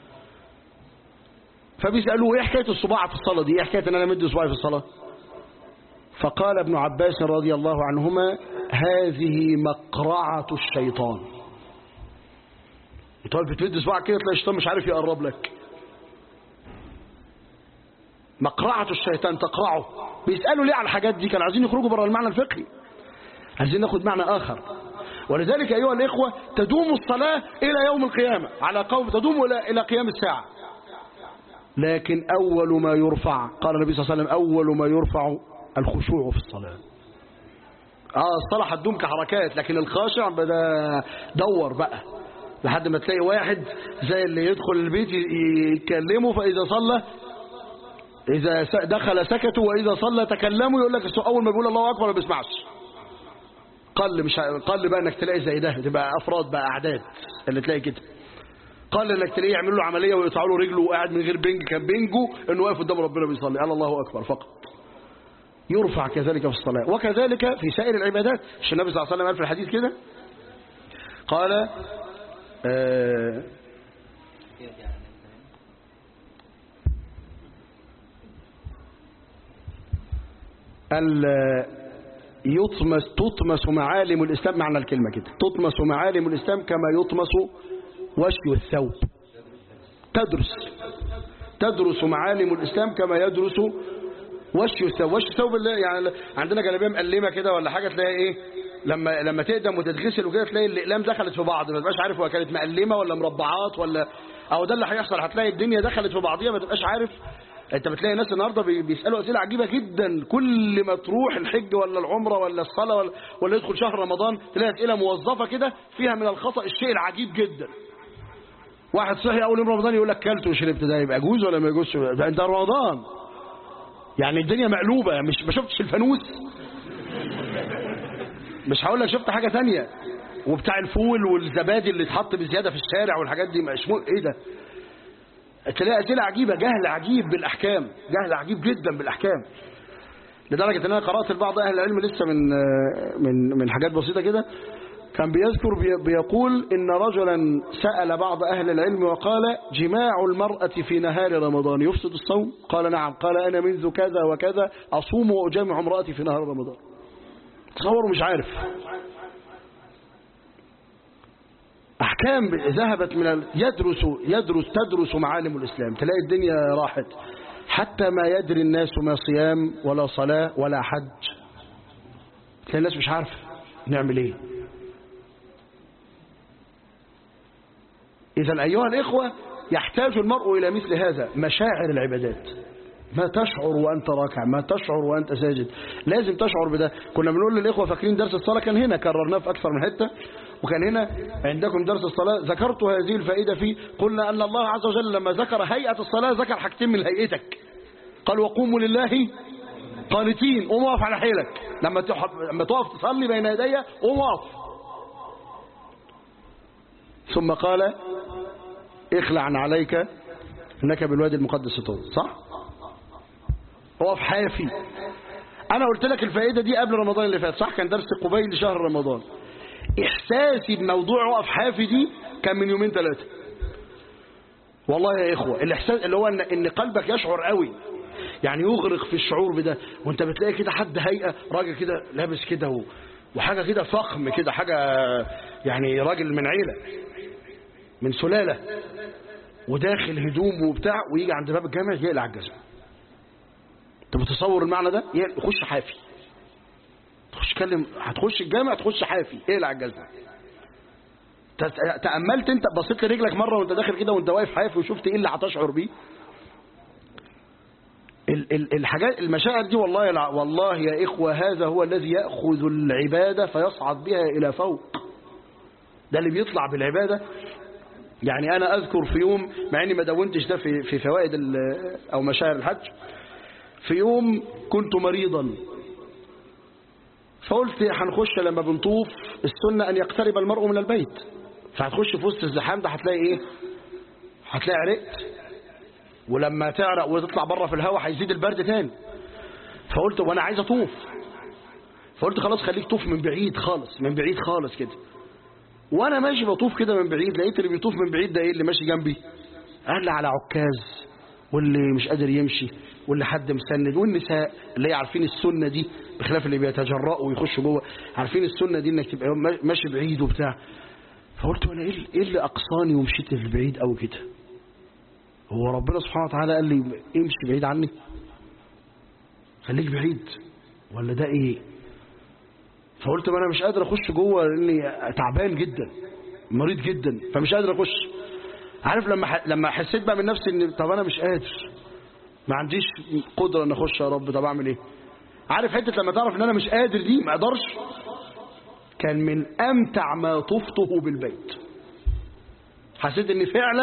فبيسألوه إيه حكاية الصباع في الصلاة دي إيه حكاية إن أنا مد صباعي في الصلاة فقال ابن عباس رضي الله عنهما هذه مقرعة الشيطان طيب بتمد صباعك كده تلاقي الشيطان مش عارف يقرب لك مقرعة الشيطان تقرعه بيسألوا ليه على الحاجات دي كانوا عايزين يخرجوا بره المعنى الفقهي عايزين ناخد معنى آخر ولذلك أيها الإخوة تدوم الصلاة إلى يوم القيامة على قوم تدوم إلى إلى قيام الساعة لكن أول ما يرفع قال النبي صلى الله عليه وسلم أول ما يرفع الخشوع في الصلاة اه الصلاة هتدوم كحركات لكن الخاشع بدا دور بقى لحد ما تلاقي واحد زي اللي يدخل البيت يكلمه فإذا صلى إذا س- دخل سكتوا وإذا صلى تكلموا يقول لك أول ما بيقول الله أكبر ما بيسمعش قل مش ه- قل بقى انك تلاقي زي ده تبقى افراد بقى اعداد اللي تلاقي كده قل انك تلاقيه يعملوا له عمليه ويقطعوا له رجله وقاعد من غير بنج كان بنجه انه واقف قدام ربنا بيصلي قال الله اكبر فقط يرفع كذلك في الصلاه وكذلك في سائر العبادات مش النبي صلى الله عليه وسلم قال في الحديث كده قال آه ال يطمس تطمس معالم الإسلام معنى الكلمة كده تطمس معالم الإسلام كما يطمس وشي الثوب تدرس تدرس معالم الإسلام كما يدرس وشي الثوب وشي الثوب اللي يعني عندنا جلابيه مقلمة كده ولا حاجة تلاقي إيه لما لما تقدم وتتغسل وكده تلاقي الأقلام دخلت في بعض ما تبقاش عارف هو كانت مقلمة ولا مربعات ولا أو ده اللي هيحصل هتلاقي الدنيا دخلت في بعضيها ما تبقاش عارف انت بتلاقي ناس النهارده بي- بيسالوا اسئله عجيبه جدا كل ما تروح الحج ولا العمره ولا الصلاه ولا, ولا يدخل شهر رمضان تلاقي اسئله موظفه كده فيها من الخطا الشيء العجيب جدا واحد صحي اول يوم رمضان يقول لك كلت وشربت ده يبقى جوز ولا ما يجوزش ده انت رمضان يعني الدنيا مقلوبه مش ما شفتش الفانوس مش هقول لك شفت حاجه ثانيه وبتاع الفول والزبادي اللي اتحط بزياده في الشارع والحاجات دي مش مو... ايه ده تلاقي أسئلة عجيبة جهل عجيب بالأحكام جهل عجيب جدا بالأحكام لدرجة أن أنا قرأت لبعض أهل العلم لسه من من من حاجات بسيطة كده كان بيذكر بي- بيقول إن رجلا سأل بعض أهل العلم وقال جماع المرأة في نهار رمضان يفسد الصوم قال نعم قال أنا منذ كذا وكذا أصوم وأجامع امرأتي في نهار رمضان تصوروا مش عارف أحكام ذهبت من ال... يدرس يدرس تدرس معالم الإسلام تلاقي الدنيا راحت حتى ما يدري الناس ما صيام ولا صلاة ولا حج تلاقي الناس مش عارفة نعمل ايه إذا أيها الإخوة يحتاج المرء إلى مثل هذا مشاعر العبادات ما تشعر وأنت راكع ما تشعر وأنت ساجد لازم تشعر بده كنا بنقول للإخوة فاكرين درس الصلاة كان هنا كررناه في أكثر من حتة وكان هنا عندكم درس الصلاة ذكرت هذه الفائدة فيه قلنا أن الله عز وجل لما ذكر هيئة الصلاة ذكر حاجتين من هيئتك قال وقوموا لله قانتين قوم اقف على حيلك لما لما تقف تصلي بين يدي قوم اقف ثم قال اخلع عليك انك بالوادي المقدس طول صح اقف حافي انا قلت لك الفائده دي قبل رمضان اللي فات صح كان درس قبيل شهر رمضان احساسي بموضوع وقف حافي دي كان من يومين ثلاثه والله يا اخوه الاحساس اللي هو ان ان قلبك يشعر قوي يعني يغرق في الشعور بده وانت بتلاقي كده حد هيئه راجل كده لابس كده و... وحاجه كده فخم كده حاجه يعني راجل من عيله من سلاله وداخل هدوم وبتاع ويجي عند باب الجامع يقلع الجزمه انت متصور المعنى ده يخش حافي تخش تكلم هتخش الجامع تخش حافي اقلع الجزمه تأملت انت بصيت لرجلك مرة وانت داخل كده وانت واقف حافي وشفت ايه اللي هتشعر بيه الحاجات المشاعر دي والله والله يا إخوة هذا هو الذي يأخذ العبادة فيصعد بها إلى فوق ده اللي بيطلع بالعبادة يعني أنا أذكر في يوم مع أني ما دونتش ده في, في فوائد أو مشاعر الحج في يوم كنت مريضا فقلت هنخش لما بنطوف السنة أن يقترب المرء من البيت فهتخش في وسط الزحام ده هتلاقي إيه هتلاقي عرقت ولما تعرق وتطلع بره في الهواء هيزيد البرد تاني فقلت وانا عايز اطوف فقلت خلاص خليك طوف من بعيد خالص من بعيد خالص كده وانا ماشي بطوف كده من بعيد لقيت اللي بيطوف من بعيد ده ايه اللي ماشي جنبي قال لي على عكاز واللي مش قادر يمشي واللي حد مسند والنساء اللي هي عارفين السنه دي بخلاف اللي بيتجرأوا ويخشوا جوه عارفين السنه دي انك تبقى ماشي بعيد وبتاع فقلت وانا ايه اللي اقصاني ومشيت لبعيد قوي كده هو ربنا سبحانه وتعالى قال لي امشي بعيد عني خليك بعيد ولا ده ايه فقلت ما انا مش قادر اخش جوه لاني تعبان جدا مريض جدا فمش قادر اخش عارف لما ح... لما حسيت بقى من نفسي ان طب انا مش قادر ما عنديش قدره ان اخش يا رب طب اعمل ايه عارف حته لما تعرف ان انا مش قادر دي ما اقدرش كان من امتع ما طفته بالبيت حسيت ان فعلا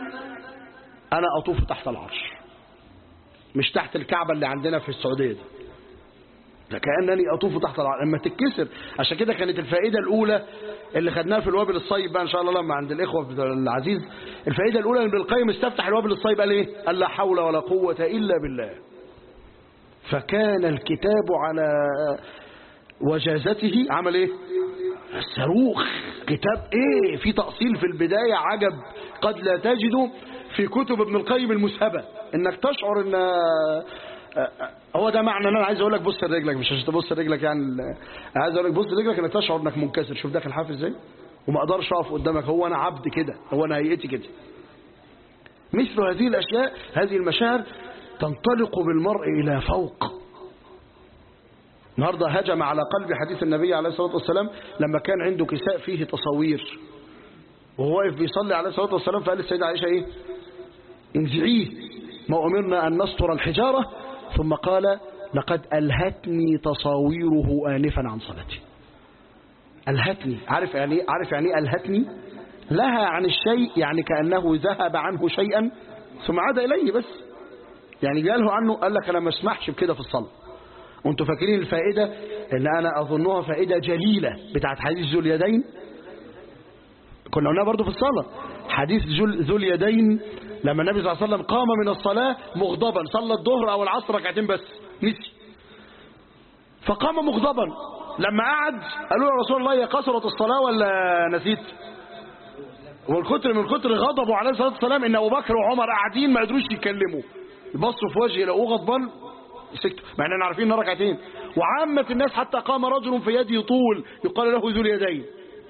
أنا أطوف تحت العرش مش تحت الكعبة اللي عندنا في السعودية دي ده كأنني أطوف تحت العرش لما تتكسر عشان كده كانت الفائدة الأولى اللي خدناها في الوابل الصيب بقى إن شاء الله لما عند الإخوة العزيز الفائدة الأولى ان ابن القيم استفتح الوابل الصيب قال إيه قال لا حول ولا قوة إلا بالله فكان الكتاب على وجازته عمل إيه الصاروخ كتاب إيه في تأصيل في البداية عجب قد لا تجده في كتب ابن القيم المسهبة انك تشعر ان هو ده معنى ان انا عايز اقول لك بص لرجلك مش عشان تبص لرجلك يعني عايز اقول لك بص لرجلك انك تشعر انك منكسر شوف داخل حافظ ازاي وما اقدرش اقف قدامك هو انا عبد كده هو انا هيئتي كده مثل هذه الاشياء هذه المشاعر تنطلق بالمرء الى فوق النهارده هجم على قلب حديث النبي عليه الصلاه والسلام لما كان عنده كساء فيه تصاوير وهو واقف بيصلي عليه الصلاه والسلام فقال السيده عائشه ايه انزعيه ما أمرنا أن نستر الحجارة ثم قال لقد ألهتني تصاويره آنفا عن صلاتي ألهتني عارف يعني عارف يعني ألهتني لها عن الشيء يعني كأنه ذهب عنه شيئا ثم عاد إليه بس يعني قاله عنه قال لك أنا ما اسمحش بكده في الصلاة وانتوا فاكرين الفائدة اللي أنا أظنها فائدة جليلة بتاعت حديث ذو اليدين كنا قلناها برضو في الصلاة حديث ذو اليدين لما النبي صلى الله عليه وسلم قام من الصلاة مغضبا صلى الظهر أو العصر ركعتين بس نسي فقام مغضبا لما قعد قالوا له رسول الله يا قصرت الصلاة ولا نسيت والكتر من كتر غضبه عليه الصلاة والسلام إن أبو بكر وعمر قاعدين ما قدروش يتكلموا يبصوا في وجهه لقوه غضبان سكتوا مع اننا عارفين انه ركعتين وعامة الناس حتى قام رجل في يده طول يقال له ذو اليدين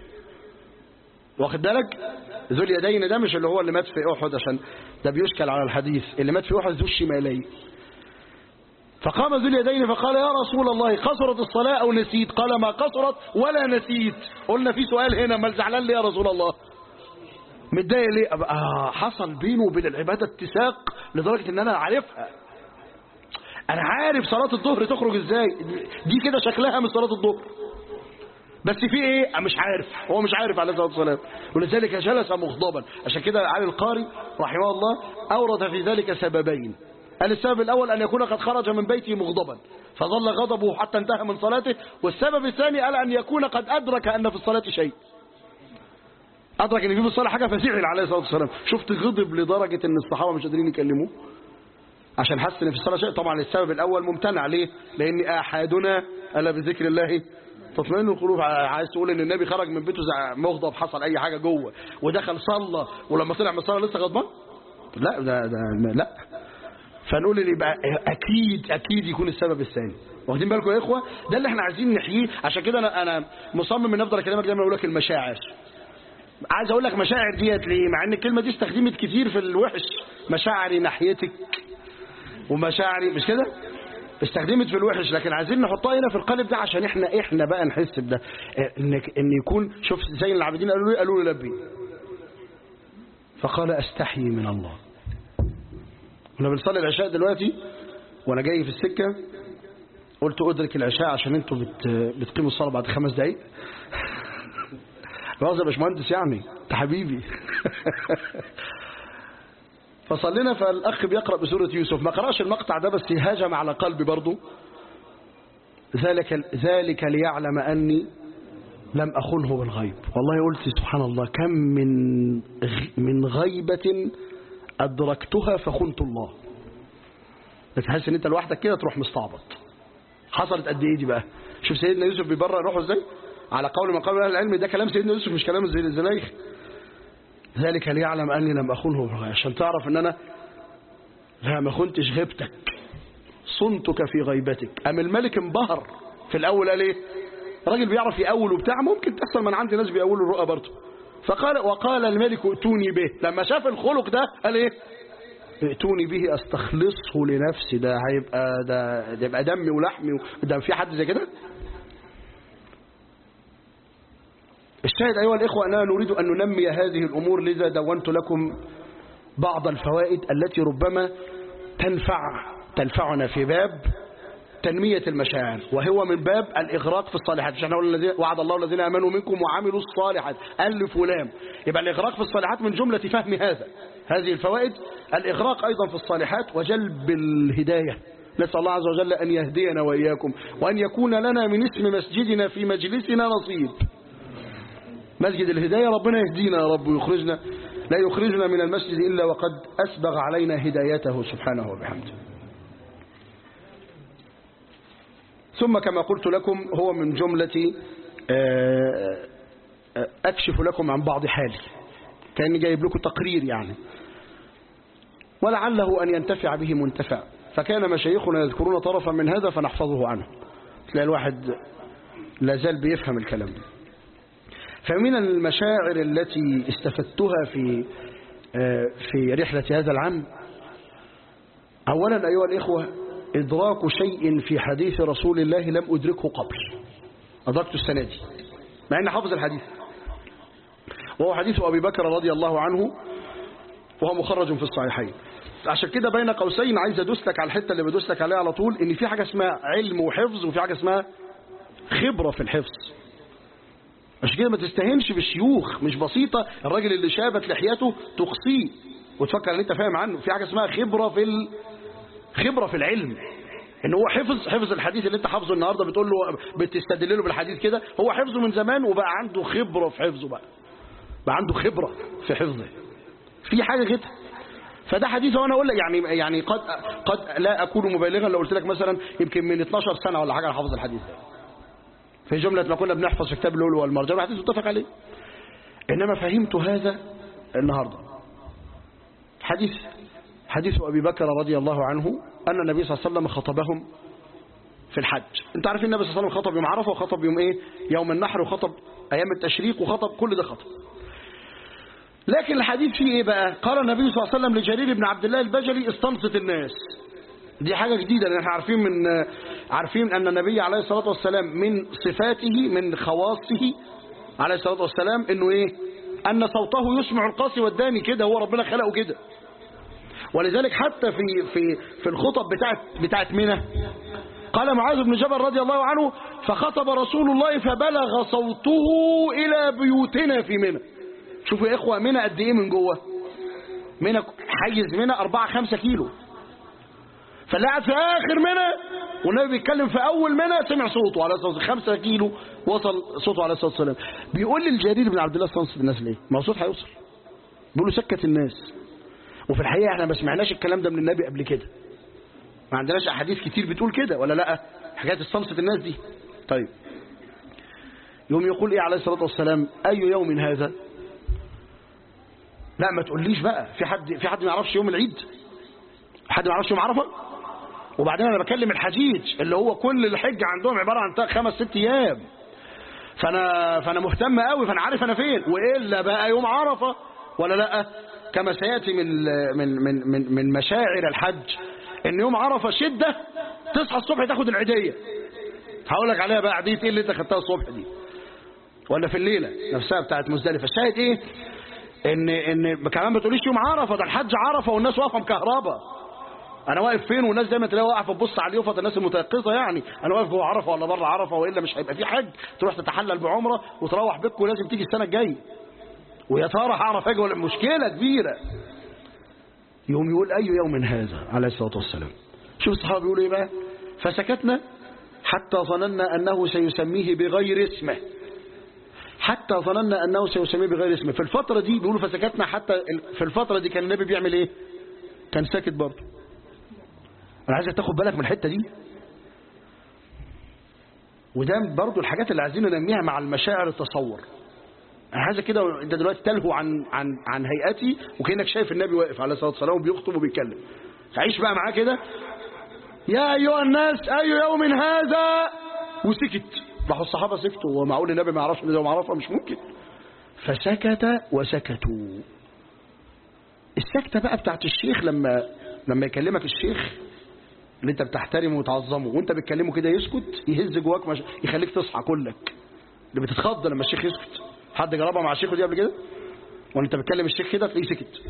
واخد بالك ذو اليدين ده مش اللي هو اللي مات في أحد عشان ده بيشكل على الحديث اللي مات في أحد ذو الشمالين فقام ذو اليدين فقال يا رسول الله قصرت الصلاة أو نسيت قال ما قصرت ولا نسيت قلنا في سؤال هنا ما زعلان لي يا رسول الله متضايق ليه أبقى حصل بينه وبين العبادة اتساق لدرجة ان انا عارفها انا عارف صلاة الظهر تخرج ازاي دي كده شكلها من صلاة الظهر بس في ايه مش عارف هو مش عارف عليه الصلاه والسلام ولذلك جلس مغضبا عشان كده علي القاري رحمه الله اورد في ذلك سببين قال السبب الاول ان يكون قد خرج من بيته مغضبا فظل غضبه حتى انتهى من صلاته والسبب الثاني قال ان يكون قد ادرك ان في الصلاه شيء ادرك ان في في الصلاه حاجه فزعل عليه الصلاه والسلام شفت غضب لدرجه ان الصحابه مش قادرين يكلموه عشان حس ان في الصلاه شيء طبعا السبب الاول ممتنع ليه لان احدنا الا بذكر الله تطمئن القلوب عايز تقول ان النبي خرج من بيته مغضب حصل اي حاجه جوه ودخل صلى ولما طلع من الصلاه لسه غضبان لا ده, ده لا فنقول اللي يبقى اكيد اكيد يكون السبب الثاني واخدين بالكم يا اخوه ده اللي احنا عايزين نحييه عشان كده انا انا مصمم ان افضل اكلمك دايما اقول لك المشاعر عايز اقول لك مشاعر ديت ليه مع ان الكلمه دي استخدمت كتير في الوحش مشاعري ناحيتك ومشاعري مش كده استخدمت في الوحش لكن عايزين نحطها هنا في القالب ده عشان احنا احنا بقى نحس بده ان ان يكون شوف زي العابدين قالوا له قالوا له لبي فقال استحيي من الله كنا بنصلي العشاء دلوقتي وانا جاي في السكه قلت ادرك العشاء عشان انتوا بت بتقيموا الصلاه بعد خمس دقايق لا يا باشمهندس يعني انت حبيبي فصلينا فالاخ بيقرا بسوره يوسف ما قراش المقطع ده بس هاجم على قلبي برضه ذلك ذلك ليعلم اني لم اخنه بالغيب والله قلت سبحان الله كم من من غيبه ادركتها فخنت الله بتحس ان انت لوحدك كده تروح مستعبط حصلت قد ايه دي بقى شوف سيدنا يوسف بيبرر روحه ازاي على قول من قول اهل العلم ده كلام سيدنا يوسف مش كلام زي الزنايخ ذلك ليعلم أني لم أخنه بالغيب عشان تعرف أن أنا لا ما خنتش غيبتك صنتك في غيبتك أم الملك انبهر في الأول قال إيه راجل بيعرف يأول وبتاع ممكن تحصل من عندي ناس بيأولوا الرؤى برضه فقال وقال الملك ائتوني به لما شاف الخلق ده قال إيه ائتوني به استخلصه لنفسي ده هيبقى ده, ده يبقى دمي ولحمي ده في حد زي كده الشاهد أيها الإخوة أننا نريد أن ننمي هذه الأمور لذا دونت لكم بعض الفوائد التي ربما تنفع تنفعنا في باب تنمية المشاعر وهو من باب الإغراق في الصالحات مش احنا قلنا وعد الله الذين آمنوا منكم وعملوا الصالحات ألف ولام يبقى الإغراق في الصالحات من جملة فهم هذا هذه الفوائد الإغراق أيضا في الصالحات وجلب الهداية نسأل الله عز وجل أن يهدينا وإياكم وأن يكون لنا من اسم مسجدنا في مجلسنا نصيب مسجد الهداية ربنا يهدينا يا رب ويخرجنا لا يخرجنا من المسجد إلا وقد أسبغ علينا هدايته سبحانه وبحمده ثم كما قلت لكم هو من جملة أكشف لكم عن بعض حالي كأني جايب لكم تقرير يعني ولعله أن ينتفع به منتفع فكان مشايخنا يذكرون طرفا من هذا فنحفظه عنه تلاقي الواحد لا زال بيفهم الكلام ده فمن المشاعر التي استفدتها في في رحلة هذا العام أولا أيها الإخوة إدراك شيء في حديث رسول الله لم أدركه قبل أدركته السنة دي مع أن حافظ الحديث وهو حديث أبي بكر رضي الله عنه وهو مخرج في الصحيحين عشان كده بين قوسين عايز ادوس لك على الحته اللي بدوس لك عليها على طول ان في حاجه اسمها علم وحفظ وفي حاجه اسمها خبره في الحفظ عشان كده ما تستهنش بالشيوخ مش بسيطة الراجل اللي شابت لحيته تقصيه وتفكر ان انت فاهم عنه في حاجة اسمها خبرة في ال... خبرة في العلم ان هو حفظ حفظ الحديث اللي انت حافظه النهارده بتقول له بتستدل له بالحديث كده هو حفظه من زمان وبقى عنده خبرة في حفظه بقى بقى عنده خبرة في حفظه في حاجة كده فده حديث وانا اقول لك يعني يعني قد قد لا اكون مبالغا لو قلت لك مثلا يمكن من 12 سنه ولا حاجه انا حافظ الحديث ده في جملة ما كنا بنحفظ في كتاب اللؤلؤ والمرجان وحديث متفق عليه إنما فهمت هذا النهاردة حديث حديث أبي بكر رضي الله عنه أن النبي صلى الله عليه وسلم خطبهم في الحج انت عارفين النبي صلى الله عليه وسلم خطب يوم عرفة وخطب يوم ايه يوم النحر وخطب أيام التشريق وخطب كل ده خطب لكن الحديث فيه ايه بقى قال النبي صلى الله عليه وسلم لجرير بن عبد الله البجلي استنصت الناس دي حاجة جديدة لأن احنا عارفين من عارفين أن النبي عليه الصلاة والسلام من صفاته من خواصه عليه الصلاة والسلام إنه إيه أن صوته يسمع القاسي والداني كده هو ربنا خلقه كده ولذلك حتى في في في الخطب بتاعت بتاعت منى قال معاذ بن جبل رضي الله عنه فخطب رسول الله فبلغ صوته إلى بيوتنا في منى شوفوا يا إخوة منى قد إيه من جوه منى حيز منى 4 5 كيلو فاللي قاعد في آخر منى والنبي بيتكلم في أول منى سمع صوته على أساس 5 كيلو وصل صوته عليه الصلاة والسلام بيقول للجرير بن عبد الله استنصت الناس ليه؟ ما هو صوت هيوصل بيقول له سكت الناس وفي الحقيقة احنا ما سمعناش الكلام ده من النبي قبل كده ما عندناش أحاديث كتير بتقول كده ولا لا حكاية استنصت الناس دي طيب يوم يقول ايه عليه الصلاة والسلام أي يوم هذا لا ما تقوليش بقى في حد في حد ما يعرفش يوم العيد حد ما يعرفش يوم عرفه وبعدين انا بكلم الحجيج اللي هو كل الحج عندهم عباره عن خمس ست ايام فانا فانا مهتم قوي فانا عارف انا فين والا بقى يوم عرفه ولا لا كما سياتي من من من من, من مشاعر الحج ان يوم عرفه شده تصحى الصبح تاخد العيديه هقول لك عليها بقى عيديه ايه اللي انت خدتها الصبح دي ولا في الليله نفسها بتاعت مزدلفه الشاهد ايه ان ان كمان ما تقوليش يوم عرفه ده الحج عرفه والناس واقفه مكهربه انا واقف فين والناس دايما تلاقي واقفه تبص على اليوفط الناس المتيقظه يعني انا واقف جوه عرفه ولا بره عرفه والا مش هيبقى في حج تروح تتحلل بعمره وتروح بيتك ولازم تيجي السنه الجايه ويا ترى هعرف اجي ولا مشكله كبيره يوم يقول اي يوم هذا عليه الصلاه والسلام شوف الصحابه بيقولوا ايه بقى فسكتنا حتى ظننا انه سيسميه بغير اسمه حتى ظننا انه سيسميه بغير اسمه في الفتره دي بيقولوا فسكتنا حتى في الفتره دي كان النبي بيعمل ايه كان ساكت برضه انا عايزك تاخد بالك من الحته دي وده برضو الحاجات اللي عايزين ننميها مع المشاعر التصور انا عايزك كده انت دلوقتي تلهو عن عن عن هيئتي وكانك شايف النبي واقف عليه الصلاه والسلام وبيخطب وبيتكلم عيش بقى معاه كده يا ايها الناس اي يوم هذا وسكت راحوا الصحابه سكتوا ومعقول النبي ما يعرفش ان ده معرفه مش ممكن فسكت وسكتوا السكته بقى بتاعت الشيخ لما لما يكلمك الشيخ اللي انت بتحترمه وتعظمه وانت بتكلمه كده يسكت يهز جواك مش... يخليك تصحى كلك اللي بتتخض لما الشيخ يسكت حد جربها مع الشيخ دي قبل كده وانت بتكلم الشيخ كده تلاقيه سكت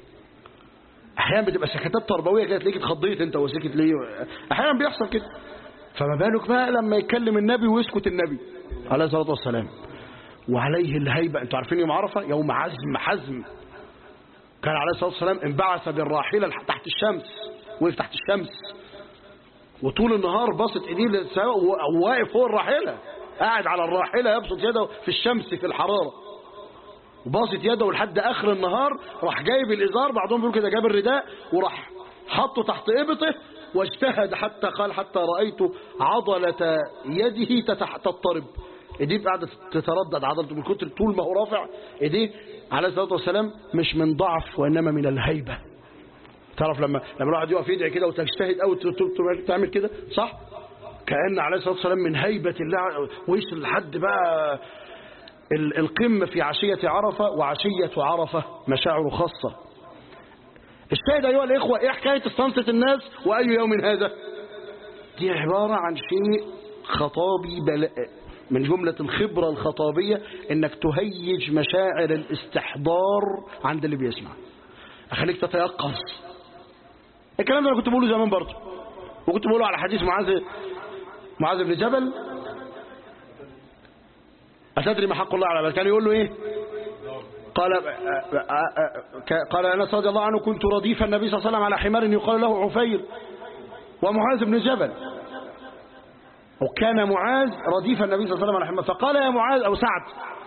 احيانا بتبقى سكتات تربويه كده تلاقيك اتخضيت انت وسكت ليه احيانا بيحصل كده فما بالك بقى لما يكلم النبي ويسكت النبي عليه الصلاه والسلام وعليه الهيبه انتوا عارفين يوم عرفه يوم عزم حزم كان عليه الصلاه والسلام انبعث بالراحله تحت الشمس وقف تحت الشمس وطول النهار باصت ايديه وواقف فوق الراحله قاعد على الراحله يبسط يده في الشمس في الحراره وباسط يده لحد اخر النهار راح جايب الازار بعضهم بيقول كده جاب الرداء وراح حطه تحت ابطه واجتهد حتى قال حتى رايت عضله يده تضطرب ايديه قاعده تتردد عضلته من كتر طول ما هو رافع ايديه عليه الصلاه والسلام مش من ضعف وانما من الهيبه تعرف لما لما الواحد يقف يدعي كده وتجتهد قوي تعمل كده صح كأن عليه الصلاة والسلام من هيبة الله ويصل لحد بقى القمة في عشية عرفة وعشية عرفة مشاعر خاصة الشاهد أيها الإخوة إيه حكاية استنصت الناس وأي يوم هذا دي عبارة عن شيء خطابي بل... من جملة الخبرة الخطابية إنك تهيج مشاعر الاستحضار عند اللي بيسمع أخليك تتيقظ الكلام ده انا كنت بقوله زمان برضه وكنت بقوله على حديث معاذ معاذ بن جبل أتدري ما حق الله على العباد كان يقول له ايه قال قال انس رضي الله عنه كنت رديف النبي صلى الله عليه وسلم على حمار يقال له عفير ومعاذ بن جبل وكان معاذ رديف النبي صلى الله عليه وسلم على حمار فقال يا معاذ او سعد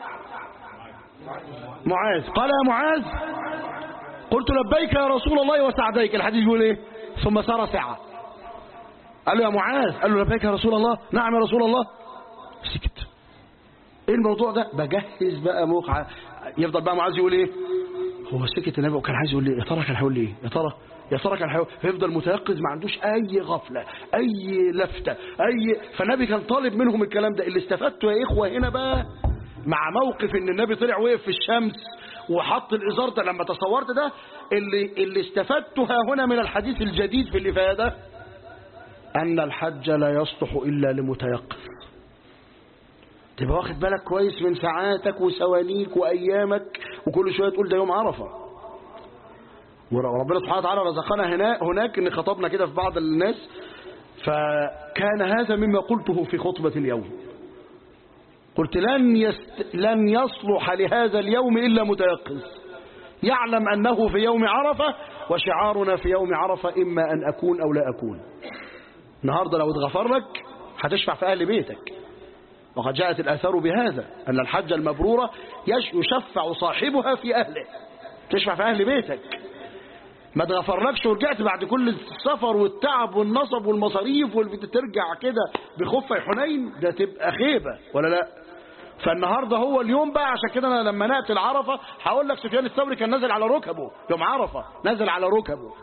معاذ قال يا معاذ قلت لبيك يا رسول الله وسعديك الحديث بيقول ايه ثم سار ساعة قال له يا معاذ قال له لبيك يا رسول الله نعم يا رسول الله سكت ايه الموضوع ده بجهز بقى موقع يفضل بقى معاذ يقول ايه هو سكت النبي وكان عايز يقول لي يا ترى كان هيقول لي ايه يا ترى يا ترى كان هيقول فيفضل متيقظ ما عندوش اي غفله اي لفته اي فالنبي كان طالب منهم الكلام ده اللي استفدته يا اخوه هنا بقى مع موقف ان النبي طلع وقف في الشمس وحط الازار ده لما تصورت ده اللي اللي استفدته هنا من الحديث الجديد في الافاده ان الحج لا يصلح الا لمتيقظ تبقى واخد بالك كويس من ساعاتك وثوانيك وأيامك وكل شوية تقول ده يوم عرفة وربنا سبحانه وتعالى رزقنا هنا هناك ان خطبنا كده في بعض الناس فكان هذا مما قلته في خطبة اليوم قلت لن, يست... لن يصلح لهذا اليوم إلا متيقظ يعلم أنه في يوم عرفة وشعارنا في يوم عرفة إما أن أكون أو لا أكون النهاردة لو اتغفر لك هتشفع في أهل بيتك وقد جاءت الآثار بهذا أن الحج المبرورة يشفع صاحبها في أهله تشفع في أهل بيتك ما تغفرلكش ورجعت بعد كل السفر والتعب والنصب والمصاريف ترجع كده بخفة حنين ده تبقى خيبة ولا لا فالنهاردة هو اليوم بقى عشان كده أنا لما نأتي العرفة هقول لك سفيان الثوري كان نازل على ركبه يوم عرفة نازل على ركبه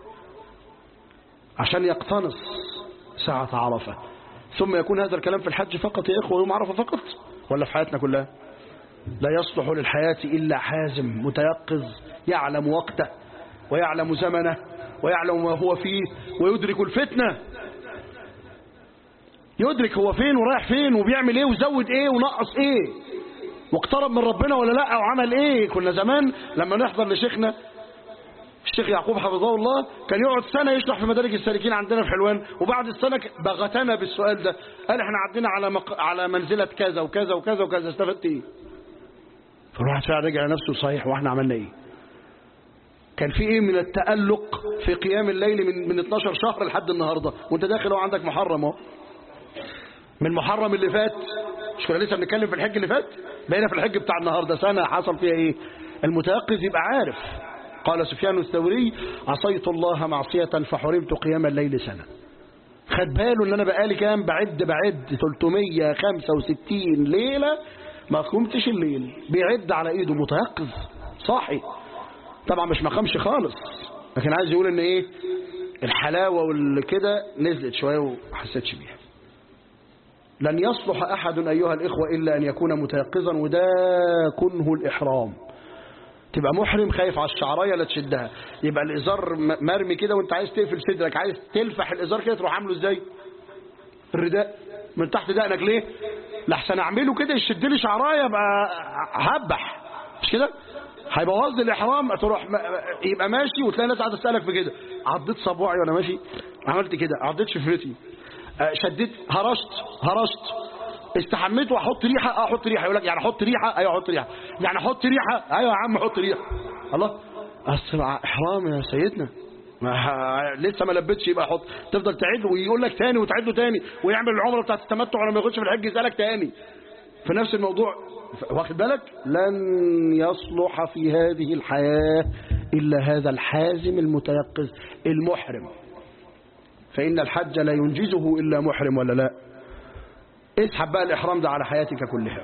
عشان يقتنص ساعة عرفة ثم يكون هذا الكلام في الحج فقط يا إخوة يوم عرفة فقط ولا في حياتنا كلها لا يصلح للحياة إلا حازم متيقظ يعلم وقته ويعلم زمنه ويعلم ما هو فيه ويدرك الفتنة يدرك هو فين ورايح فين وبيعمل ايه وزود ايه ونقص ايه واقترب من ربنا ولا لا او عمل ايه كنا زمان لما نحضر لشيخنا الشيخ يعقوب حفظه الله كان يقعد سنة يشرح في مدارج السالكين عندنا في حلوان وبعد السنة بغتنا بالسؤال ده قال احنا عدينا على مق... على منزلة كذا وكذا وكذا وكذا استفدت ايه فالواحد فعلا رجع نفسه صحيح واحنا عملنا ايه كان في ايه من التألق في قيام الليل من من 12 شهر لحد النهارده وانت داخل اهو عندك محرم اهو من محرم اللي فات مش كنا لسه بنتكلم في الحج اللي فات بقينا في الحج بتاع النهارده سنه حصل فيها ايه المتيقظ يبقى عارف قال سفيان الثوري عصيت الله معصية فحرمت قيام الليل سنة خد باله ان انا بقالي كام بعد بعد 365 ليلة ما قمتش الليل بيعد على ايده متيقظ صاحي طبعا مش مقامش خالص لكن عايز يقول ان ايه الحلاوة والكده نزلت شوية وحسيتش بيها لن يصلح احد ايها الاخوة الا ان يكون متيقظا وده كنه الاحرام تبقى محرم خايف على الشعرايه لا تشدها يبقى الازار مرمي كده وانت عايز تقفل صدرك عايز تلفح الازار كده تروح عامله ازاي الرداء من تحت دقنك ليه لحسن اعمله كده يشد لي شعرايه يبقى هبح مش كده هيبوظ لي الاحرام تروح يبقى ماشي وتلاقي ناس قاعده تسالك في كده عضيت صباعي وانا ماشي عملت كده عضيت شفرتي شديت هرشت هرشت استحميت واحط ريحه اه احط ريحه يقول لك يعني احط ريحه ايوه احط ريحه يعني احط ريحه ايوه يا عم احط ريحه الله اصل احرام يا سيدنا ما لسه ما لبتش يبقى حط تفضل تعد ويقول لك تاني وتعد له تاني ويعمل العمره بتاعت التمتع ولما يخش في الحج يسالك تاني في نفس الموضوع واخد بالك لن يصلح في هذه الحياه الا هذا الحازم المتيقظ المحرم فان الحج لا ينجزه الا محرم ولا لا اسحب بقى الإحرام ده على حياتك كلها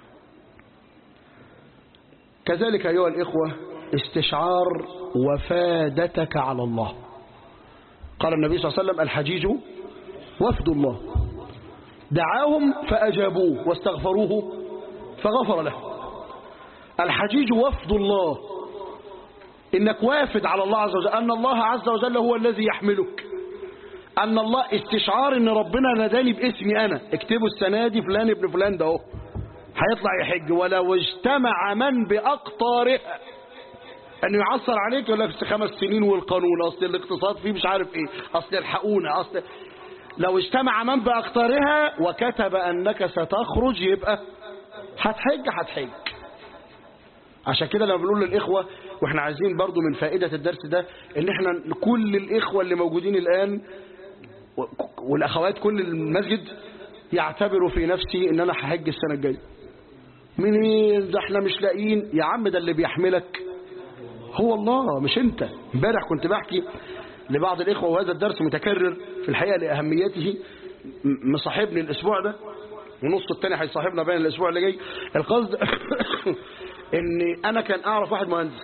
كذلك أيها الإخوة استشعار وفادتك على الله قال النبي صلى الله عليه وسلم الحجيج وفد الله دعاهم فأجابوه واستغفروه فغفر له الحجيج وفد الله إنك وافد على الله عز وجل أن الله عز وجل هو الذي يحملك أن الله استشعار أن ربنا ناداني باسمي أنا اكتبوا السنة دي فلان ابن فلان ده اهو هيطلع يحج ولو اجتمع من بأقطارها أنه يعصر عليك يقول لك خمس سنين والقانون أصل الاقتصاد فيه مش عارف إيه أصل الحقونا أصل لو اجتمع من بأقطارها وكتب أنك ستخرج يبقى هتحج هتحج عشان كده لما بنقول للإخوة واحنا عايزين برضو من فائدة الدرس ده ان احنا كل الإخوة اللي موجودين الآن والأخوات كل المسجد يعتبروا في نفسي ان انا هحج السنة الجاية منين ده احنا مش لاقيين يا عم ده اللي بيحملك هو الله مش انت امبارح كنت بحكي لبعض الإخوة وهذا الدرس متكرر في الحقيقة لأهميته مصاحبني الأسبوع ده ونص التاني هيصاحبنا بين الأسبوع اللي جاي القصد ان انا كان اعرف واحد مهندس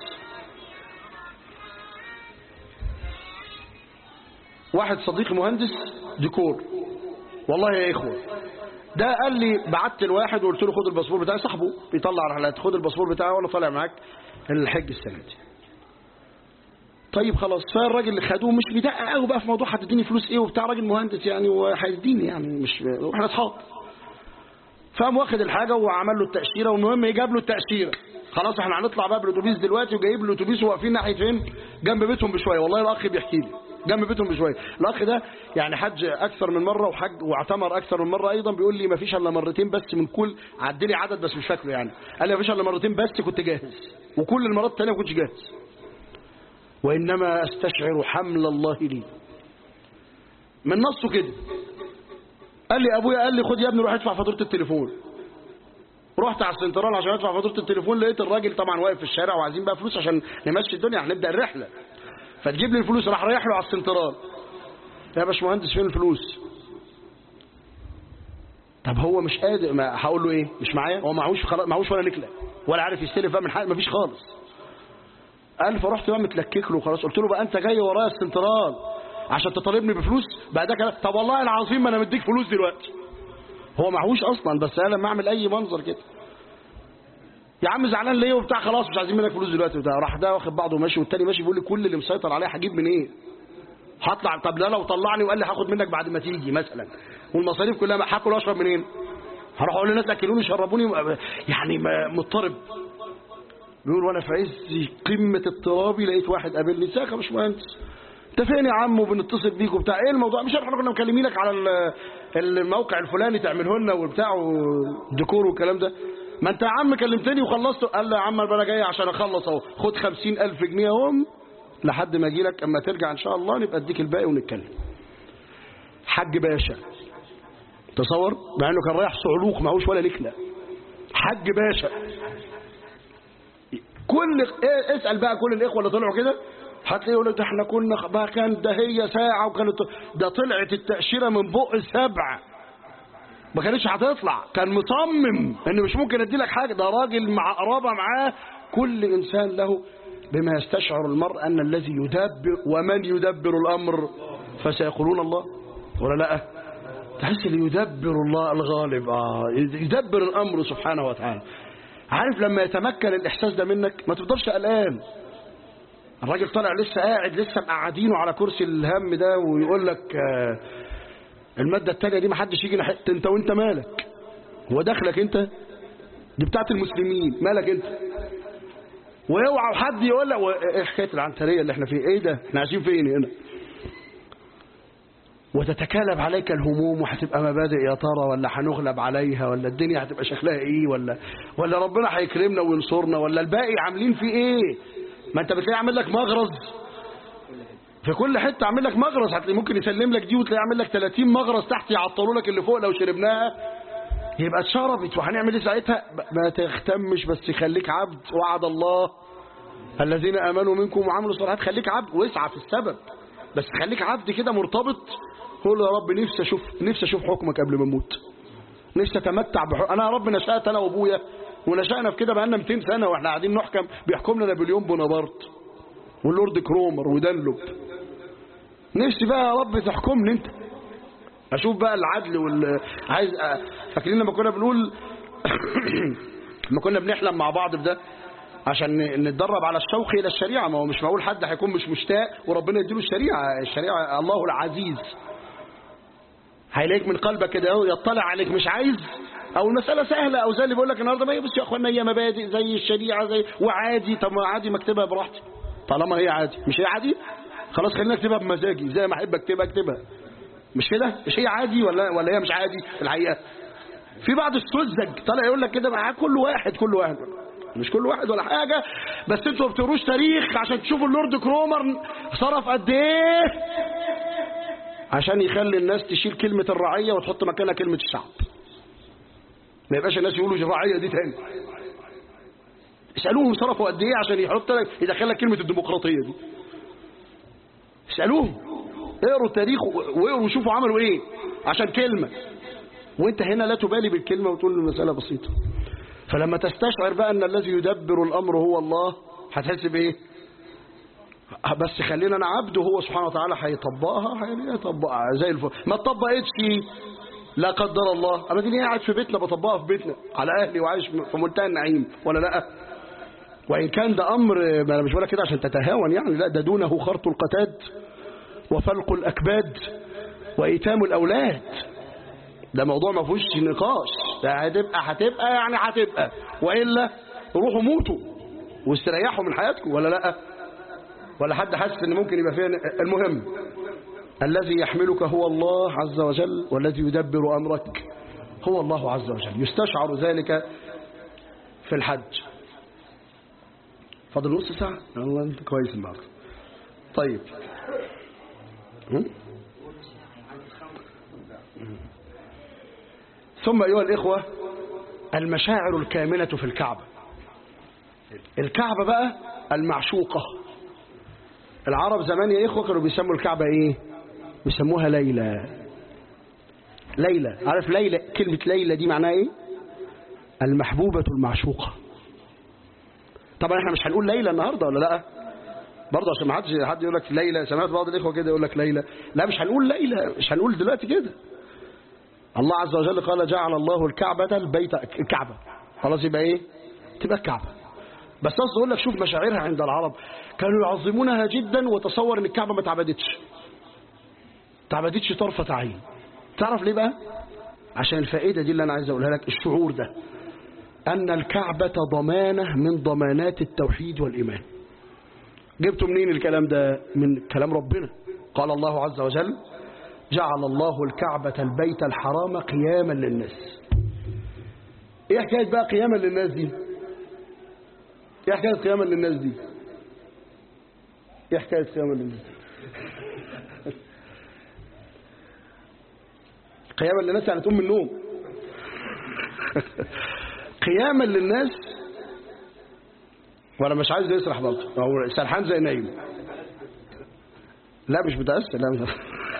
واحد صديقي مهندس ديكور والله يا اخوه ده قال لي بعت الواحد وقلت له خد الباسبور بتاعي صاحبه بيطلع رحلات خد الباسبور بتاعي وانا طالع معاك الحج السنه دي طيب خلاص فالراجل اللي خدوه مش بيدقق قوي بقى في موضوع هتديني فلوس ايه وبتاع راجل مهندس يعني وهيديني يعني مش واحنا اصحاب فقام واخد الحاجة وعمل له التأشيرة والمهم جاب له التأشيرة خلاص احنا هنطلع بقى بالاتوبيس دلوقتي وجايب له اتوبيس وواقفين ناحيه فين جنب بيتهم بشويه والله الاخ بيحكي لي جنب بيتهم بشويه الاخ ده يعني حج اكثر من مره وحج واعتمر اكثر من مره ايضا بيقول لي ما فيش الا مرتين بس من كل عدي لي عدد بس مش فاكره يعني قال لي ما فيش الا مرتين بس كنت جاهز وكل المرات الثانيه ما كنتش جاهز وانما استشعر حمل الله لي من نصه كده قال لي ابويا قال لي خد يا ابني روح ادفع فاتوره التليفون رحت على السنترال عشان ادفع فاتوره التليفون لقيت الراجل طبعا واقف في الشارع وعايزين بقى فلوس عشان نمشي الدنيا هنبدا الرحله فتجيب لي الفلوس راح رايح له على السنترال يا باشمهندس فين الفلوس طب هو مش قادر ما هقول له ايه مش معايا هو معهوش خلاص معهوش ولا نكله ولا عارف يستلف بقى من حاجه مفيش خالص قال فرحت بقى متلكك له خلاص قلت له بقى انت جاي ورايا السنترال عشان تطالبني بفلوس بقى ده كلام طب والله العظيم ما انا مديك فلوس دلوقتي هو معهوش اصلا بس انا لما اعمل اي منظر كده يا عم زعلان ليه وبتاع خلاص مش عايزين منك فلوس دلوقتي وبتاع راح ده واخد بعضه وماشي والتاني ماشي بيقول لي كل اللي مسيطر عليه هجيب منين إيه؟ هطلع طب لا لو طلعني وقال لي هاخد منك بعد ما تيجي مثلا والمصاريف كلها هاكل واشرب منين إيه؟ هروح اقول للناس اكلوني شربوني يعني مضطرب بيقول وانا في عز قمه اضطرابي لقيت واحد قابلني ازيك يا باشمهندس انت فين يا عم وبنتصل بيك وبتاع ايه الموضوع مش احنا كنا مكلمينك على الموقع الفلاني تعمله لنا وبتاع والديكور والكلام ده ما انت يا عم كلمتني وخلصت قال لي يا عم انا جاي عشان اخلص اهو خد خمسين الف جنيه اهم لحد ما اجي لك اما ترجع ان شاء الله نبقى اديك الباقي ونتكلم حاج باشا تصور مع انه كان رايح صعلوق معهوش ولا نكله حاج باشا كل ايه اسال بقى كل الاخوه اللي طلعوا كده هتلاقيه يقول لك ده احنا كنا بقى كان ده هي ساعه وكانت ده طلعت التاشيره من بق سبع ما كانتش هتطلع كان مصمم ان مش ممكن ادي لك حاجه ده راجل مع قرابه معاه كل انسان له بما يستشعر المرء ان الذي يدبر ومن يدبر الامر فسيقولون الله ولا لا تحس اللي يدبر الله الغالب آه يدبر الامر سبحانه وتعالى عارف لما يتمكن الاحساس ده منك ما تفضلش قلقان الراجل طالع لسه قاعد لسه مقعدينه على كرسي الهم ده ويقول لك آه المادة التانية دي ما حدش يجي ناحية انت وانت مالك هو دخلك انت دي بتاعت المسلمين مالك انت واوعى حد يقول لك ايه حكايه العنتريه اللي احنا فيه ايه ده احنا عايشين فين هنا وتتكالب عليك الهموم وهتبقى مبادئ يا ترى ولا هنغلب عليها ولا الدنيا هتبقى شكلها ايه ولا ولا ربنا هيكرمنا وينصرنا ولا الباقي عاملين فيه ايه ما انت بتلاقي عامل لك مغرز في كل حته عامل لك مغرز هتلاقي ممكن يسلم لك دي وتلاقي عامل لك 30 مغرز تحت يعطلوا لك اللي فوق لو شربناها يبقى اتشربت وهنعمل ايه ساعتها ما تختمش بس خليك عبد وعد الله الذين امنوا منكم وعملوا الصالحات خليك عبد واسعى في السبب بس خليك عبد كده مرتبط قول يا رب نفسي اشوف نفسي اشوف حكمك قبل ما اموت نفسي اتمتع بحكم انا يا رب نشأت انا وابويا ونشأنا في كده بقالنا 200 سنه واحنا قاعدين نحكم بيحكم لنا نابليون بونابرت واللورد كرومر ودانلوب نفسي بقى يا رب تحكمني انت اشوف بقى العدل وال عايز فاكرين لما كنا بنقول لما كنا بنحلم مع بعض بده عشان نتدرب على الشوق الى الشريعه ما هو مش معقول حد هيكون مش مشتاق وربنا يديله الشريعه الشريعه الله العزيز هيلاقيك من قلبك كده اهو يطلع عليك مش عايز او المساله سهله او زي اللي بيقول لك النهارده ما بص يا اخوانا هي مبادئ زي الشريعه زي وعادي طب ما عادي ما اكتبها براحتي طالما هي عادي مش هي عادي خلاص خلينا اكتبها بمزاجي زي ما احب اكتبها اكتبها مش كده مش هي عادي ولا ولا هي مش عادي في الحقيقه في بعض السذج طالع يقول لك كده معاه كل واحد كل واحد مش كل واحد ولا حاجة بس انتوا ما بتقروش تاريخ عشان تشوفوا اللورد كرومر صرف قد ايه عشان يخلي الناس تشيل كلمة الرعية وتحط مكانها كلمة الشعب ما يبقاش الناس يقولوا الرعية دي تاني اسألوهم صرفوا قد ايه عشان يحط لك يدخل لك كلمة الديمقراطية دي اسألوهم اقروا التاريخ واقروا وشوفوا عملوا ايه عشان كلمة وانت هنا لا تبالي بالكلمة وتقول المسألة بسيطة فلما تستشعر بقى ان الذي يدبر الامر هو الله هتحس بايه بس خلينا انا عبد وهو سبحانه وتعالى هيطبقها هيطبقها زي الفل ما اتطبقتش لا قدر الله اما دي قاعد في بيتنا بطبقها في بيتنا على اهلي وعايش في منتهى النعيم ولا لا وان كان ده امر ما انا مش بقول كده عشان تتهاون يعني لا ده دونه خرط القتاد وفلق الاكباد وايتام الاولاد ده موضوع ما فيهوش نقاش ده هتبقى هتبقى يعني هتبقى والا روحوا موتوا واستريحوا من حياتكم ولا لا ولا حد حاسس ان ممكن يبقى فيها المهم الذي يحملك هو الله عز وجل والذي يدبر امرك هو الله عز وجل يستشعر ذلك في الحج فاضل نص ساعة والله انت كويس النهارده طيب هم؟ ثم أيها الإخوة المشاعر الكامنة في الكعبة الكعبة بقى المعشوقة العرب زمان يا إخوة كانوا بيسموا الكعبة إيه بيسموها ليلى ليلى عارف ليلى كلمة ليلى دي معناها إيه المحبوبة المعشوقة طبعا احنا مش هنقول ليلى النهاردة ولا لا برضه عشان ما حدش حد يقول لك ليلى سمعت بعض الإخوة كده يقول لك ليلى لا مش هنقول ليلى مش هنقول دلوقتي كده الله عز وجل قال جعل الله الكعبة البيت الكعبة خلاص يبقى ايه تبقى الكعبة بس اصل اقول لك شوف مشاعرها عند العرب كانوا يعظمونها جدا وتصور ان الكعبة ما اتعبدتش تعبدتش طرفة عين تعرف ليه بقى عشان الفائدة دي اللي انا عايز اقولها لك الشعور ده ان الكعبة ضمانة من ضمانات التوحيد والايمان جبتوا منين الكلام ده من كلام ربنا قال الله عز وجل جعل الله الكعبة البيت الحرام قياما للناس ايه حكاية بقى قياما للناس دي ايه حكاية قياما للناس دي ايه حكاية قياما للناس دي قياما للناس يعني تقوم من النوم قياما للناس ولا مش عايز يسرح برضه هو سرحان زي نايم لا مش متأثر لا مش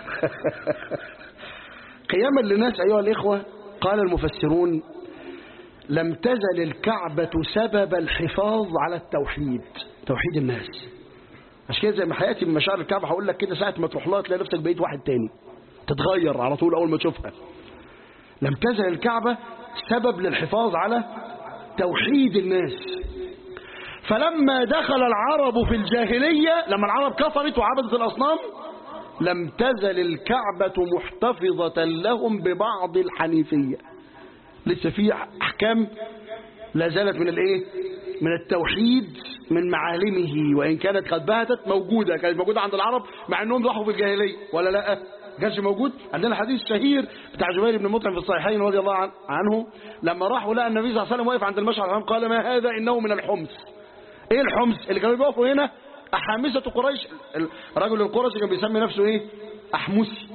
قياما للناس أيها الإخوة قال المفسرون لم تزل الكعبة سبب الحفاظ على التوحيد توحيد الناس عشان كده زي ما حياتي من مشاعر الكعبة هقول لك كده ساعة ما تروح لها تلاقي نفسك بقيت واحد تاني تتغير على طول أول ما تشوفها لم تزل الكعبة سبب للحفاظ على توحيد الناس فلما دخل العرب في الجاهلية لما العرب كفرت وعبدت الأصنام لم تزل الكعبة محتفظة لهم ببعض الحنيفية لسه في أحكام لا زالت من الايه من التوحيد من معالمه وإن كانت قد بهتت موجودة كانت موجودة عند العرب مع أنهم ضحوا في الجاهلية ولا لا كانش موجود عندنا حديث شهير بتاع جبير بن مطعم في الصحيحين رضي الله عنه لما راحوا لقى النبي صلى الله عليه وسلم واقف عند المشعر الحرام قال ما هذا إنه من الحمص ايه الحمص اللي كانوا بيقفوا هنا أحامسة قريش الرجل القرشي كان بيسمي نفسه ايه أحمسي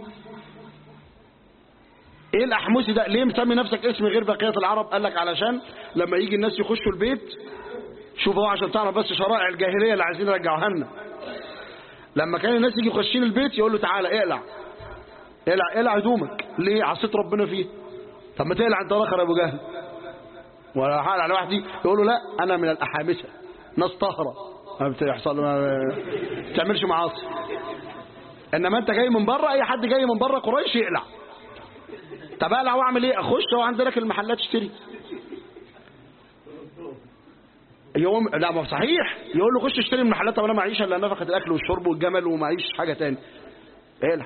ايه الأحمسي ده ليه مسمي نفسك اسم غير بقية العرب قال لك علشان لما يجي الناس يخشوا البيت شوف هو عشان تعرف بس شرائع الجاهلية اللي عايزين يرجعوها لنا لما كان الناس يجي يخشين البيت يقول له تعالى اقلع اقلع اقلع هدومك ليه عصيت ربنا فيه طب ما تقلع انت الاخر يا ابو جهل ولا حال على واحد يقول له لا انا من الاحامسه ناس طاهره ما بتحصل ما بتعملش معاصي انما انت جاي من بره اي حد جاي من بره قريش يقلع طب اقلع واعمل ايه اخش هو عندك المحلات اشتري يوم لا ما صحيح يقول له خش اشتري من المحلات طب انا معيش الا نفقه الاكل والشرب والجمل ومعيش حاجه تاني اقلع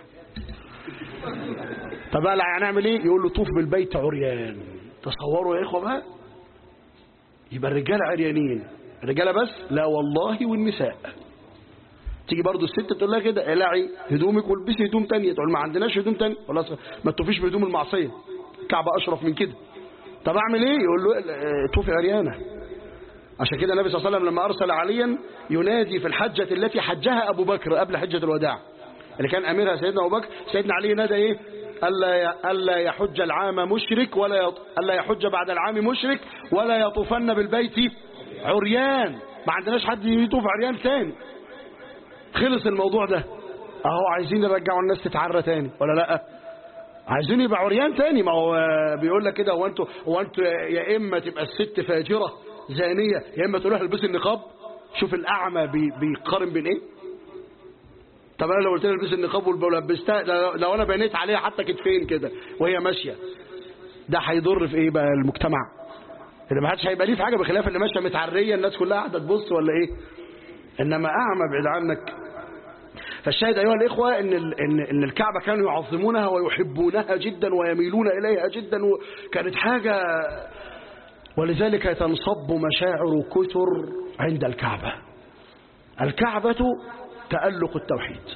طب اقلع يعني اعمل ايه يقول له طوف بالبيت عريان تصوروا يا اخوه بقى يبقى الرجال عريانين الرجاله بس لا والله والنساء تيجي برضو الست تقول لها كده اقلعي هدومك والبسي هدوم تانية تقول ما عندناش هدوم تانية خلاص ما تطوفيش بهدوم المعصيه كعبه اشرف من كده طب اعمل ايه يقول له طوفي عريانه عشان كده النبي صلى الله عليه وسلم لما ارسل عليا ينادي في الحجه التي حجها ابو بكر قبل حجه الوداع اللي كان اميرها سيدنا ابو بكر سيدنا علي نادى ايه الا الا يحج العام مشرك ولا يط... الا يحج بعد العام مشرك ولا يطوفن بالبيت عريان ما عندناش حد يطوف عريان تاني خلص الموضوع ده اهو عايزين يرجعوا الناس تتعرى تاني ولا لا عايزين يبقى عريان تاني ما هو بيقول لك كده هو انتوا هو انتوا يا اما تبقى الست فاجره زانيه يا اما تقول لها البسي النقاب شوف الاعمى بي... بيقارن بين ايه طب انا لو قلت لها البسي النقاب ولبستها لو انا بنيت عليها حتى كتفين كده وهي ماشيه ده هيضر في ايه بقى المجتمع اللي ما حدش هيبقى ليه في حاجه بخلاف اللي ماشيه متعريه الناس كلها قاعده تبص ولا ايه انما اعمى بعيد عنك فالشاهد أيها الإخوة إن, إن, إن الكعبة كانوا يعظمونها ويحبونها جدا ويميلون إليها جدا وكانت حاجة ولذلك تنصب مشاعر كثر عند الكعبة الكعبة تألق التوحيد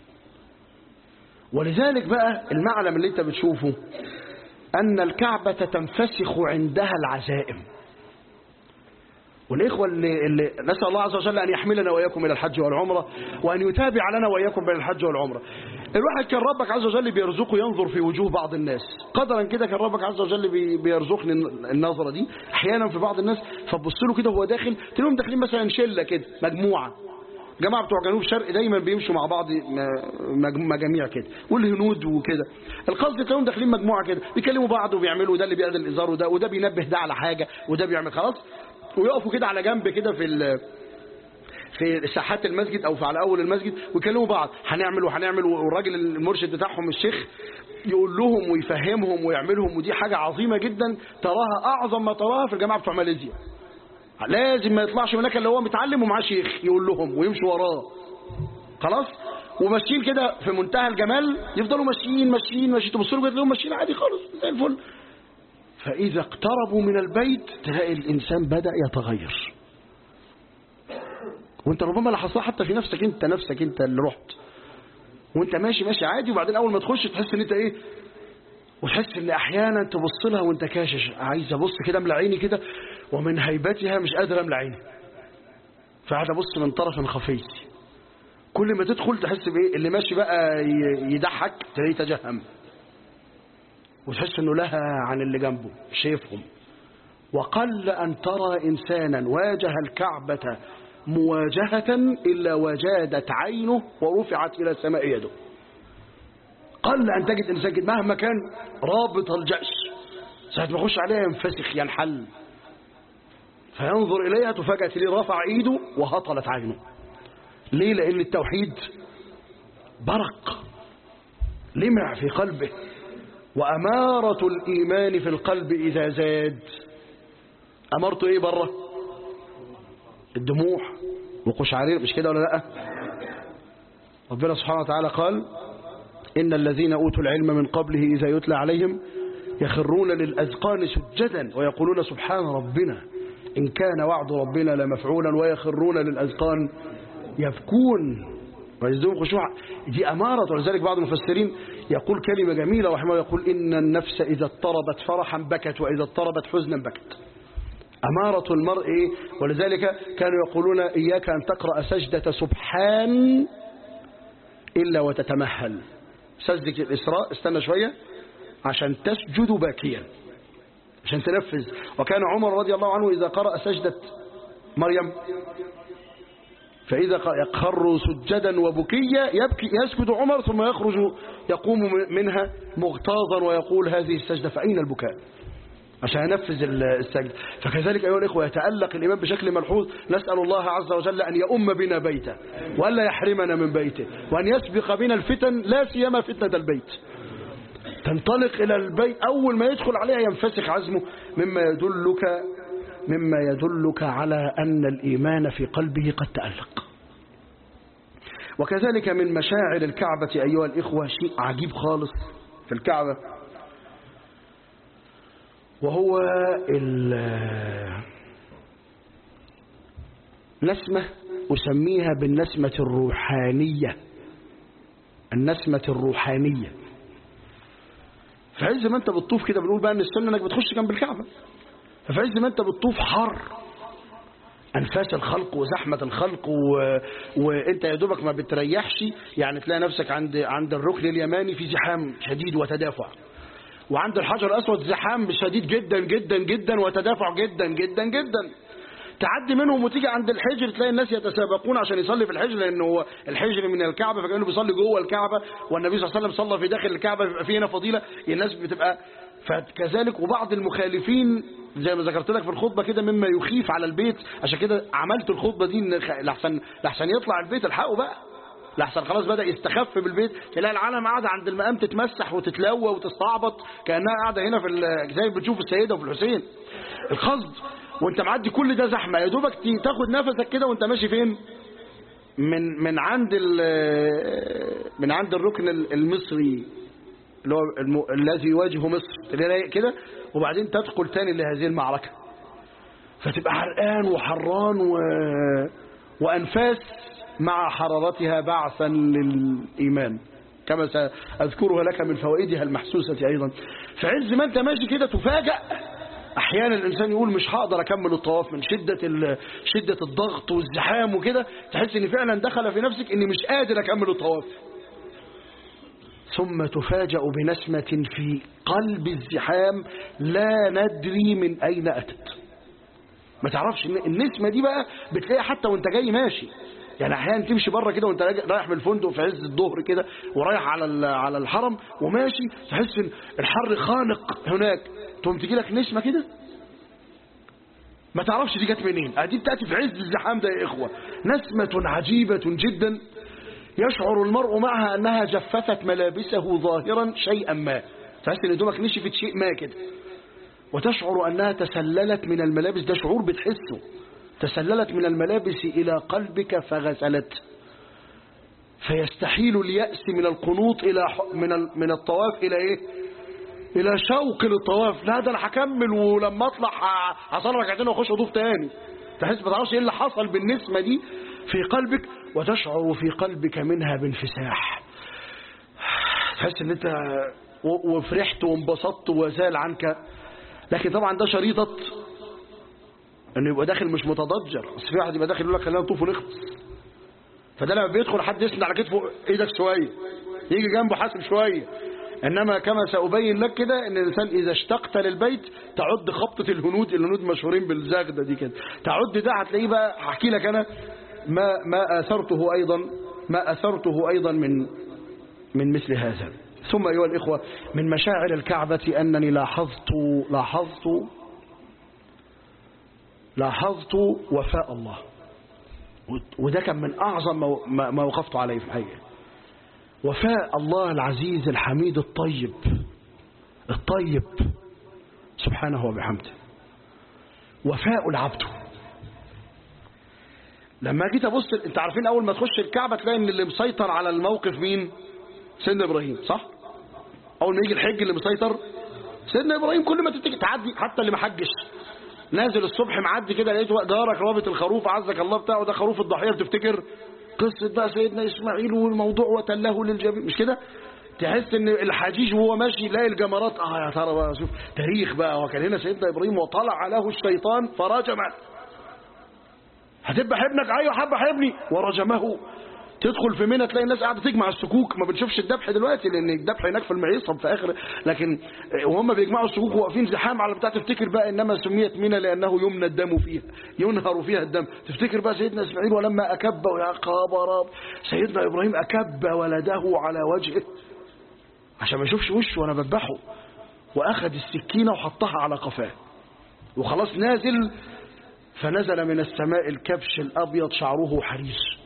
ولذلك بقى المعلم اللي انت بتشوفه أن الكعبة تنفسخ عندها العزائم والإخوة اللي, اللي نسأل الله عز وجل أن يحملنا وإياكم إلى الحج والعمرة وأن يتابع لنا وإياكم بين الحج والعمرة الواحد كان ربك عز وجل بيرزقه ينظر في وجوه بعض الناس قدرا كده كان ربك عز وجل بيرزقني النظرة دي أحيانا في بعض الناس فبص له كده وهو داخل تلاقيهم داخلين مثلا شلة كده مجموعة جماعة بتوع جنوب الشرق دايما بيمشوا مع بعض مجاميع كده والهنود وكده القصد تلاقيهم داخلين مجموعة كده بيكلموا بعض وبيعملوا ده اللي بيأذي الإزار وده وده بينبه ده على حاجة وده بيعمل خلاص ويقفوا كده على جنب كده في في ساحات المسجد او في على اول المسجد ويكلموا بعض هنعمل وهنعمل والراجل المرشد بتاعهم الشيخ يقول لهم ويفهمهم ويعملهم ودي حاجة عظيمة جدا تراها اعظم ما تراها في الجماعة بتوع ماليزيا لازم ما يطلعش هناك اللي هو متعلم ومعاه شيخ يقول لهم ويمشوا وراه خلاص وماشيين كده في منتهى الجمال يفضلوا ماشيين ماشيين ماشيين تبصوا له كده ماشيين عادي خالص زي الفل فإذا اقتربوا من البيت تلاقي الإنسان بدأ يتغير وانت ربما لاحظتها حتى في نفسك انت نفسك انت اللي رحت وانت ماشي ماشي عادي وبعدين اول ما تخش تحس ان انت ايه وتحس ان احيانا تبص لها وانت كاشش عايز ابص كده املى عيني كده ومن هيبتها مش قادر املى عيني فقعد ابص من طرف خفي كل ما تدخل تحس بايه اللي ماشي بقى يضحك تلاقيه يتجهم وتحس انه لها عن اللي جنبه شايفهم وقل ان ترى انسانا واجه الكعبة مواجهة الا وجادت عينه ورفعت الى السماء يده قل ان تجد انسان مهما كان رابط الجأش ساعة ما يخش عليها ينفسخ ينحل فينظر إليها تفاجأ ليه رفع إيده وهطلت عينه ليه لأن التوحيد برق لمع في قلبه وأمارة الإيمان في القلب إذا زاد أمرته إيه بره الدموع وقشعرير مش كده ولا لا ربنا سبحانه وتعالى قال إن الذين أوتوا العلم من قبله إذا يتلى عليهم يخرون للأذقان سجدا ويقولون سبحان ربنا إن كان وعد ربنا لمفعولا ويخرون للأذقان يبكون ويزدون خشوع دي أمارة ولذلك بعض المفسرين يقول كلمة جميلة رحمه يقول إن النفس إذا اضطربت فرحا بكت وإذا اضطربت حزنا بكت أمارة المرء ولذلك كانوا يقولون إياك أن تقرأ سجدة سبحان إلا وتتمهل سجدة الإسراء استنى شوية عشان تسجد باكيا عشان تنفذ وكان عمر رضي الله عنه إذا قرأ سجدة مريم فإذا يقر سجدا وبكيا يبكي يسجد عمر ثم يخرج يقوم منها مغتاظا ويقول هذه السجدة فأين البكاء عشان ينفذ السجد فكذلك أيها الإخوة يتألق الإمام بشكل ملحوظ نسأل الله عز وجل أن يؤم بنا بيته وألا يحرمنا من بيته وأن يسبق بنا الفتن لا سيما فتنة البيت تنطلق إلى البيت أول ما يدخل عليها ينفسخ عزمه مما يدلك مما يدلك على أن الإيمان في قلبه قد تألق وكذلك من مشاعر الكعبة أيها الإخوة شيء عجيب خالص في الكعبة وهو نسمة أسميها بالنسمة الروحانية النسمة الروحانية في عز ما انت بتطوف كده بنقول بقى ان السنة انك بتخش جنب الكعبة ففي عز ما انت بتطوف حر انفاس الخلق وزحمة الخلق و... وانت يا دوبك ما بتريحش يعني تلاقي نفسك عند عند الركن اليماني في زحام شديد وتدافع وعند الحجر الاسود زحام شديد جدا جدا جدا وتدافع جدا جدا جدا تعدي منهم وتيجي عند الحجر تلاقي الناس يتسابقون عشان يصلي في الحجر لانه هو الحجر من الكعبه فكانه بيصلي جوه الكعبه والنبي صلى الله عليه وسلم صلى في داخل الكعبه بيبقى في هنا فضيله الناس بتبقى فكذلك وبعض المخالفين زي ما ذكرت لك في الخطبه كده مما يخيف على البيت عشان كده عملت الخطبه دي لحسن لحسن يطلع البيت الحقه بقى لحسن خلاص بدأ يستخف بالبيت تلاقي العالم قاعدة عند المقام تتمسح وتتلوى وتستعبط كأنها قاعدة هنا في زي بتشوف السيدة وفي الحسين القصد وانت معدي كل ده زحمة يا دوبك تاخد نفسك كده وانت ماشي فين من من عند من عند الركن المصري اللي هو الم... الذي يواجه مصر كده وبعدين تدخل تاني لهذه المعركة فتبقى حرقان وحران و... وأنفاس مع حرارتها بعثا للإيمان كما سأذكرها لك من فوائدها المحسوسة أيضا في عز ما أنت ماشي كده تفاجأ أحيانا الإنسان يقول مش هقدر أكمل الطواف من شدة شدة الضغط والزحام وكده تحس إن فعلا دخل في نفسك إني مش قادر أكمل الطواف ثم تفاجأ بنسمة في قلب الزحام لا ندري من أين أتت ما تعرفش النسمة دي بقى بتلاقيها حتى وانت جاي ماشي يعني احيانا تمشي بره كده وانت رايح من الفندق في عز الظهر كده ورايح على على الحرم وماشي تحس ان الحر خانق هناك تقوم تجي لك نسمه كده ما تعرفش دي جت منين دي بتاتي في عز الزحام ده يا اخوه نسمه عجيبه جدا يشعر المرء معها انها جففت ملابسه ظاهرا شيئا ما تحس ان هدومك نشفت شيء ما كده وتشعر انها تسللت من الملابس ده شعور بتحسه تسللت من الملابس إلى قلبك فغسلت فيستحيل اليأس من القنوط إلى من من الطواف إلى إيه؟ إلى شوق للطواف لا ده أنا هكمل ولما أطلع هصلي ركعتين وأخش أطوف تاني تحس ما تعرفش إيه اللي حصل بالنسمة دي في قلبك وتشعر في قلبك منها بانفساح تحس إن أنت وفرحت وانبسطت وزال عنك لكن طبعا ده شريطة انه يبقى داخل مش متضجر بس في واحد يبقى داخل يقول لك خلينا نطوف ونخلص فده لما بيدخل حد يسند على كتفه ايدك شويه يجي جنبه حاسب شويه انما كما سابين لك كده ان الانسان اذا اشتقت للبيت تعد خبطه الهنود الهنود مشهورين بالزاغده دي كده تعد ده هتلاقيه بقى هحكي لك انا ما ما اثرته ايضا ما اثرته ايضا من من مثل هذا ثم ايها الاخوه من مشاعر الكعبه انني لاحظت لاحظت لاحظت وفاء الله وده كان من أعظم ما وقفت عليه في الحقيقة وفاء الله العزيز الحميد الطيب الطيب سبحانه وبحمده وفاء العبد لما جيت ابص انت عارفين اول ما تخش الكعبه تلاقي ان اللي مسيطر على الموقف مين سيدنا ابراهيم صح اول ما يجي الحج اللي مسيطر سيدنا ابراهيم كل ما تتجي تعدي حتى اللي ما حجش نازل الصبح معدي كده لقيت جارك رابط الخروف عزك الله بتاعه ده خروف الضحيه بتفتكر قصه بقى سيدنا اسماعيل والموضوع وتله للجبين مش كده تحس ان الحجيج وهو ماشي يلاقي الجمرات اه يا ترى بقى شوف تاريخ بقى وكان هنا سيدنا ابراهيم وطلع له الشيطان فرجمه هتذبح ابنك ايوه حبح ابني ورجمه تدخل في منى تلاقي الناس قاعده تجمع السكوك ما بنشوفش الذبح دلوقتي لان الذبح هناك في المعيصم في اخر لكن وهم بيجمعوا السكوك واقفين زحام على بتاع تفتكر بقى انما سميت منى لانه يمنى الدم فيها ينهر فيها الدم تفتكر بقى سيدنا اسماعيل ولما اكب يا خبر سيدنا ابراهيم اكب ولده على وجهه عشان ما يشوفش وشه وانا بذبحه واخذ السكينه وحطها على قفاه وخلاص نازل فنزل من السماء الكبش الابيض شعره حرير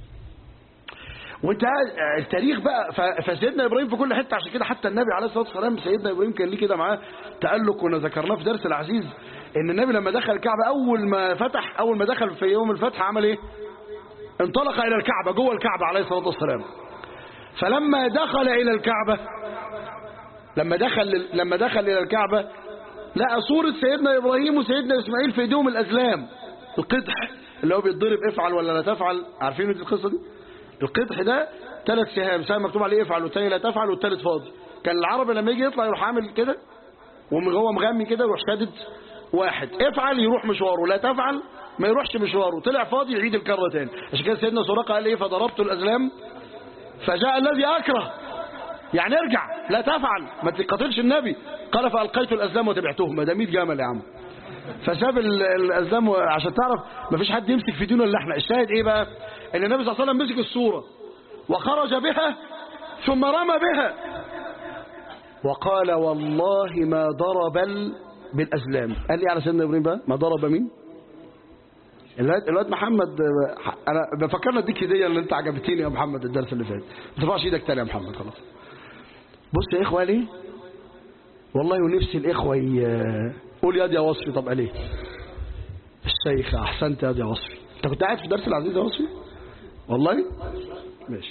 وانت التاريخ بقى فسيدنا ابراهيم في كل حته عشان كده حتى النبي عليه الصلاه والسلام سيدنا ابراهيم كان ليه كده معاه تالق كنا ذكرناه في درس العزيز ان النبي لما دخل الكعبه اول ما فتح اول ما دخل في يوم الفتح عمل ايه انطلق الى الكعبه جوه الكعبه عليه الصلاه والسلام فلما دخل الى الكعبه لما دخل لما دخل الى الكعبه لقى صوره سيدنا ابراهيم وسيدنا اسماعيل في ايديهم الازلام القدح اللي هو بيتضرب افعل ولا لا تفعل عارفين القصه دي القدح ده ثلاث سهام سهم مكتوب عليه افعل والثاني لا تفعل والثالث فاضي كان العربي لما يجي يطلع يروح عامل كده وهو مغمي كده يروح شادد واحد افعل يروح مشواره لا تفعل ما يروحش مشواره طلع فاضي يعيد الكره تاني عشان كده سيدنا سراقه قال ايه فضربت الازلام فجاء الذي اكره يعني ارجع لا تفعل ما تقاتلش النبي قال فالقيت الازلام وتبعتهما ده 100 جمل يا عم فساب الازلام عشان تعرف ما فيش حد يمسك في دينه الا احنا الشاهد ايه بقى ان النبي صلى الله عليه وسلم مسك الصوره وخرج بها ثم رمى بها وقال والله ما ضرب بالازلام قال لي على سيدنا ابراهيم بقى ما ضرب مين الواد الواد محمد انا بفكرنا اديك هديه اللي انت عجبتني يا محمد الدرس اللي فات ما ترفعش ايدك تاني يا محمد خلاص بص يا اخوه ليه والله ونفسي الاخوه ي... قول يا دي يا وصفي طب قال ايه الشيخ احسنت يا دي يا وصفي انت كنت قاعد في درس العزيز يا وصفي والله ماشي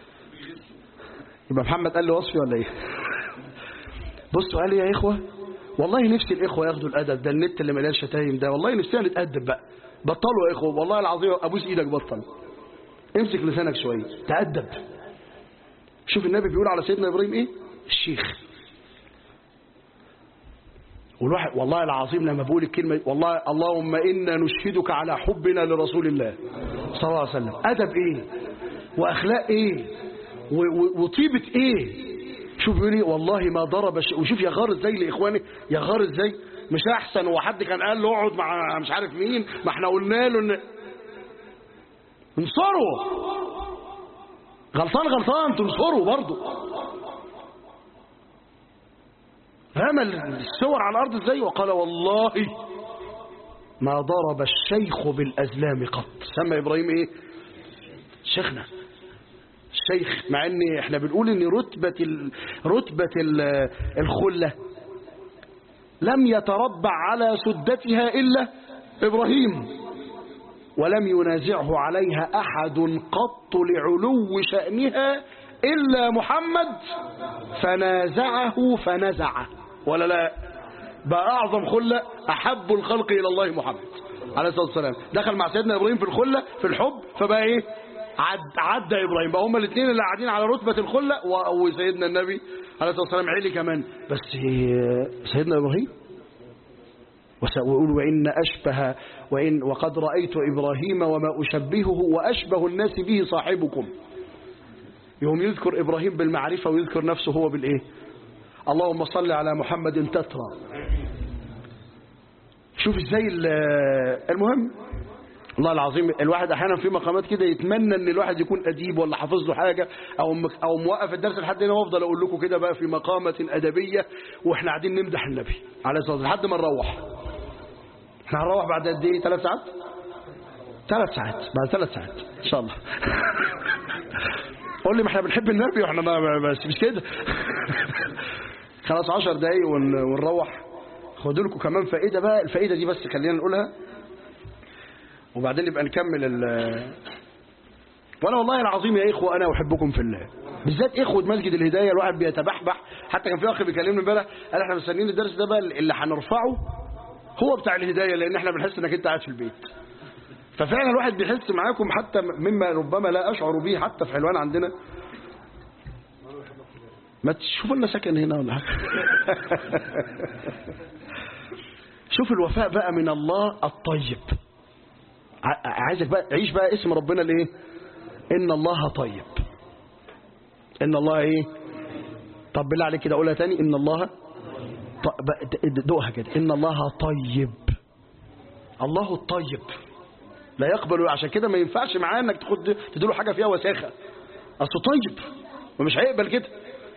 يبقى محمد قال لي وصفي ولا ايه بصوا قال لي يا اخوه والله نفسي الاخوه ياخدوا الادب ده النت اللي مليان شتايم ده والله نفسنا نتادب بقى بطلوا يا اخوه والله العظيم ابوس ايدك بطل امسك لسانك شويه تادب شوف النبي بيقول على سيدنا ابراهيم ايه الشيخ والواحد والله العظيم لما بقول الكلمه والله اللهم انا نشهدك على حبنا لرسول الله صلى الله عليه وسلم ادب ايه واخلاق ايه وطيبه ايه شوف يقول لي والله ما ضرب شيء وشوف يغار ازاي لاخواني يغار ازاي مش احسن وحد كان قال له اقعد مع مش عارف مين ما احنا قلنا له ان انصروا غلطان غلطان تنصروا برضه رمى الصور على الارض ازاي وقال والله ما ضرب الشيخ بالازلام قط سمى ابراهيم ايه شيخنا الشيخ مع ان احنا بنقول ان رتبة ال... رتبة ال... الخلة لم يتربع على سدتها إلا إبراهيم ولم ينازعه عليها أحد قط لعلو شأنها إلا محمد فنازعه فنزعه ولا لا بقى أعظم خلة أحب الخلق إلى الله محمد عليه الصلاة والسلام دخل مع سيدنا إبراهيم في الخلة في الحب فبقى إيه عد عدى ابراهيم بقى هما الاثنين اللي قاعدين على رتبه الخله وسيدنا النبي عليه الصلاه والسلام علي كمان بس سيدنا ابراهيم وسأقول وإن أشبه وإن وقد رأيت إبراهيم وما أشبهه وأشبه الناس به صاحبكم يوم يذكر إبراهيم بالمعرفة ويذكر نفسه هو بالإيه اللهم صل على محمد تترى شوف ازاي المهم والله العظيم الواحد احيانا في مقامات كده يتمنى ان الواحد يكون اديب ولا حافظ له حاجه او او موقف الدرس لحد هنا وافضل اقول لكم كده بقى في مقامه ادبيه واحنا قاعدين نمدح النبي عليه الصلاه والسلام لحد ما نروح احنا هنروح بعد قد ايه ثلاث ساعات ثلاث ساعات بعد ثلاث ساعات ان شاء الله قول لي ما احنا بنحب النبي واحنا ما بس مش كده خلاص 10 دقايق ونروح خدوا لكم كمان فائده بقى الفائده دي بس خلينا نقولها وبعدين نبقى نكمل ال وانا والله العظيم يا اخوه انا احبكم في الله بالذات اخوه مسجد الهدايه الواحد بيتبحبح حتى كان في اخ بيكلمني امبارح قال احنا مستنيين الدرس ده بقى اللي هنرفعه هو بتاع الهدايه لان احنا بنحس انك انت قاعد في البيت ففعلا الواحد بيحس معاكم حتى مما ربما لا اشعر به حتى في حلوان عندنا ما تشوف لنا سكن هنا ولا حاجه شوف الوفاء بقى من الله الطيب عايزك بقى عيش بقى اسم ربنا الايه ان الله طيب ان الله ايه طب بالله عليك كده اقولها تاني ان الله دوقها كده ان الله طيب الله الطيب لا يقبل عشان كده ما ينفعش معاه انك تاخد تديله حاجه فيها وساخه اصله طيب ومش هيقبل كده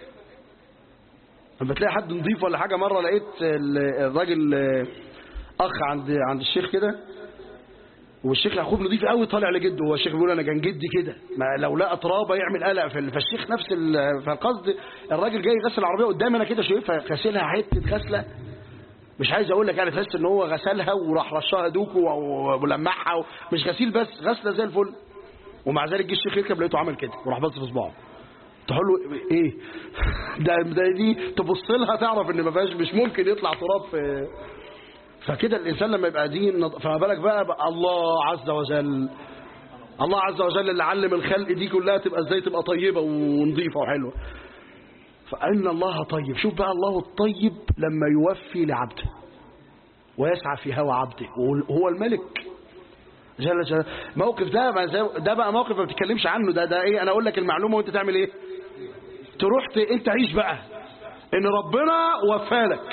لما تلاقي حد نضيف ولا حاجه مره لقيت الراجل اخ عند عند الشيخ كده والشيخ يعقوب نضيف قوي طالع لجده هو الشيخ بيقول انا كان جدي كده ما لو لقى ترابه يعمل قلق فالشيخ نفس فالقصد الراجل جاي يغسل العربيه قدامي انا كده شايفها غسلها حته غسله مش عايز اقول لك يعني تحس ان هو غسلها وراح رشها دوكو ولمعها مش غسيل بس غسله زي الفل ومع ذلك جه الشيخ يركب لقيته عمل كده وراح بص في صباعه تقول له ايه ده, ده دي تبص لها تعرف ان ما فيهاش مش ممكن يطلع تراب في فكده الإنسان لما يبقى دين فما بالك بقى, بقى الله عز وجل الله عز وجل اللي علم الخلق دي كلها تبقى ازاي تبقى طيبة ونظيفة وحلوة فأن الله طيب شوف بقى الله الطيب لما يوفي لعبده ويسعى في هوى عبده وهو الملك جل جل موقف ده ده بقى موقف ما بتتكلمش عنه ده ده ايه انا اقول لك المعلومه وانت تعمل ايه تروح انت عيش بقى ان ربنا وفالك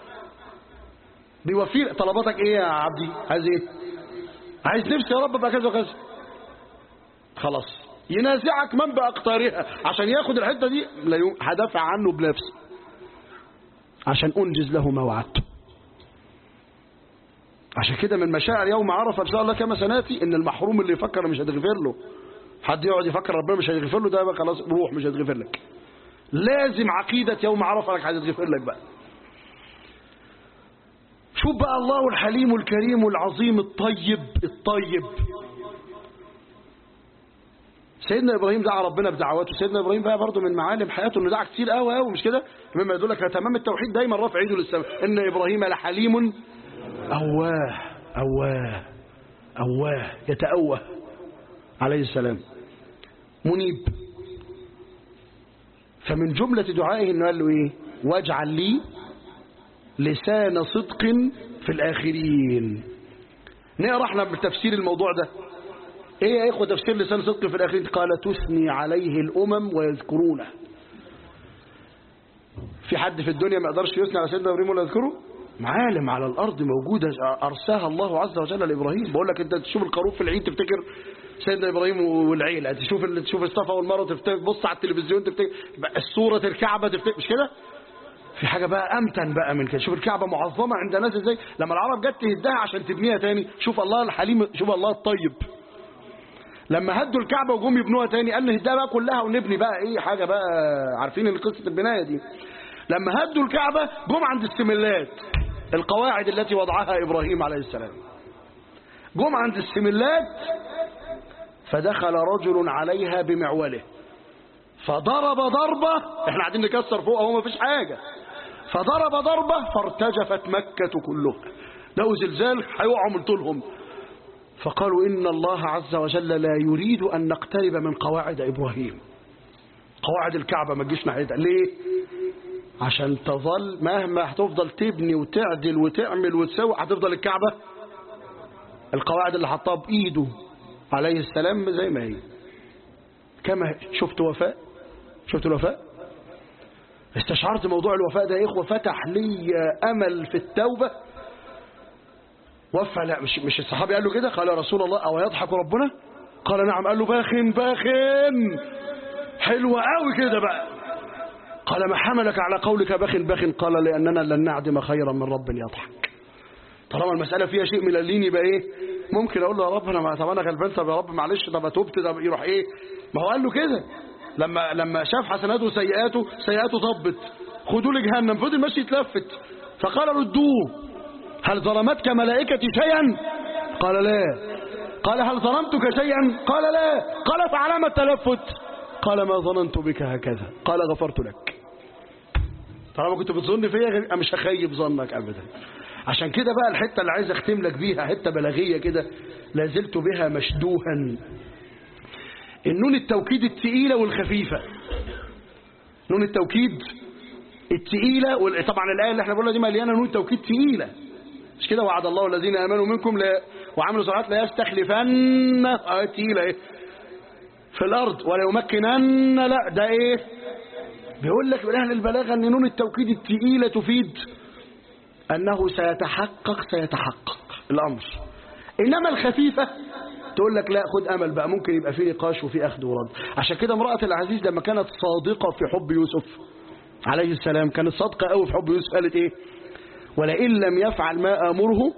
بيوفي طلباتك ايه يا عبدي عايز ايه عايز نفسي يا رب بقى كذا وكذا خلاص ينازعك من باقطارها عشان ياخد الحته دي هدافع عنه بنفسي عشان انجز له ما وعدته عشان كده من مشاعر يوم عرفه ان شاء الله كما سناتي ان المحروم اللي يفكر مش هتغفر له حد يقعد يفكر ربنا مش هيغفر له ده بقى خلاص روح مش هتغفر لك لازم عقيده يوم عرفه لك هتغفر لك بقى شوف بقى الله الحليم الكريم العظيم الطيب الطيب سيدنا ابراهيم دعا ربنا بدعواته سيدنا ابراهيم بقى برضه من معالم حياته انه دعا كتير قوي قوي مش كده مما يدلك على تمام التوحيد دايما رافع ايده للسماء ان ابراهيم لحليم اواه اواه اواه يتأوه عليه السلام منيب فمن جملة دعائه انه قال له ايه واجعل لي لسان صدق في الآخرين نقرا احنا بتفسير الموضوع ده ايه يا اخوة تفسير لسان صدق في الآخرين قال تثني عليه الأمم ويذكرونه في حد في الدنيا ما يقدرش يثني على سيدنا ابراهيم ولا يذكره معالم على الأرض موجودة أرساها الله عز وجل لإبراهيم بقول لك أنت تشوف الخروف في العيد تفتكر سيدنا إبراهيم والعيلة تشوف تشوف الصفا والمروة تفتكر تبص على التلفزيون تفتكر الصورة الكعبة تفتكر مش كده في حاجة بقى أمتن بقى من كده شوف الكعبة معظمة عند الناس ازاي لما العرب جت تهدها عشان تبنيها تاني شوف الله الحليم شوف الله الطيب لما هدوا الكعبة وجم يبنوها تاني قال نهدها بقى كلها ونبني بقى ايه حاجة بقى عارفين ان قصة البناية دي لما هدوا الكعبة جم عند السملات القواعد التي وضعها إبراهيم عليه السلام جم عند السملات فدخل رجل عليها بمعوله فضرب ضربة احنا قاعدين نكسر فوق اهو مفيش حاجة فضرب ضربة فارتجفت مكة كلها لو زلزال هيقعوا من طولهم فقالوا إن الله عز وجل لا يريد أن نقترب من قواعد إبراهيم قواعد الكعبة ما تجيش ناحيتها ليه عشان تظل مهما هتفضل تبني وتعدل وتعمل وتسوي هتفضل الكعبة القواعد اللي حطها بإيده عليه السلام زي ما هي كما شفت وفاء شفت الوفاء استشعرت موضوع الوفاء ده يا إخوة فتح لي أمل في التوبة وفى لا مش, مش الصحابي قال له كده قال يا رسول الله أو يضحك ربنا قال نعم قال له باخن باخن حلوة قوي كده بقى قال ما حملك على قولك باخن باخن قال لأننا لن نعدم خيرا من رب يضحك طالما المسألة فيها شيء من اللين يبقى ايه ممكن اقول له يا رب انا ما طب انا غلبان طب يا رب معلش طب تبت طب يروح ايه ما هو قال له كده لما لما شاف حسناته وسيئاته سيئاته ضبت خدوه لجهنم فضل ماشي يتلفت فقال ردوه هل ظلمتك ملائكتي شيئا قال لا قال هل ظلمتك شيئا قال لا قال فعلام التلفت قال ما ظننت بك هكذا قال غفرت لك طالما كنت بتظن فيا مش هخيب ظنك ابدا عشان كده بقى الحتة اللي عايز اختم لك بيها حتة بلاغية كده لازلت بها مشدوها النون التوكيد التقيلة والخفيفة نون التوكيد التقيلة وال... طبعا الآية اللي احنا بقولها دي مليانة نون توكيد تقيلة مش كده وعد الله الذين آمنوا منكم لا وعملوا صالحات لا يستخلفن آية تقيلة ايه في الأرض ولا يمكنن لا ده ايه بيقول لك من أهل البلاغة أن نون التوكيد التقيلة تفيد أنه سيتحقق سيتحقق الأمر إنما الخفيفة تقول لك لا خد أمل بقى ممكن يبقى فيه نقاش وفيه أخذ ورد عشان كده امرأة العزيز لما كانت صادقة في حب يوسف عليه السلام كانت صادقة قوي في حب يوسف قالت إيه ولئن لم يفعل ما آمره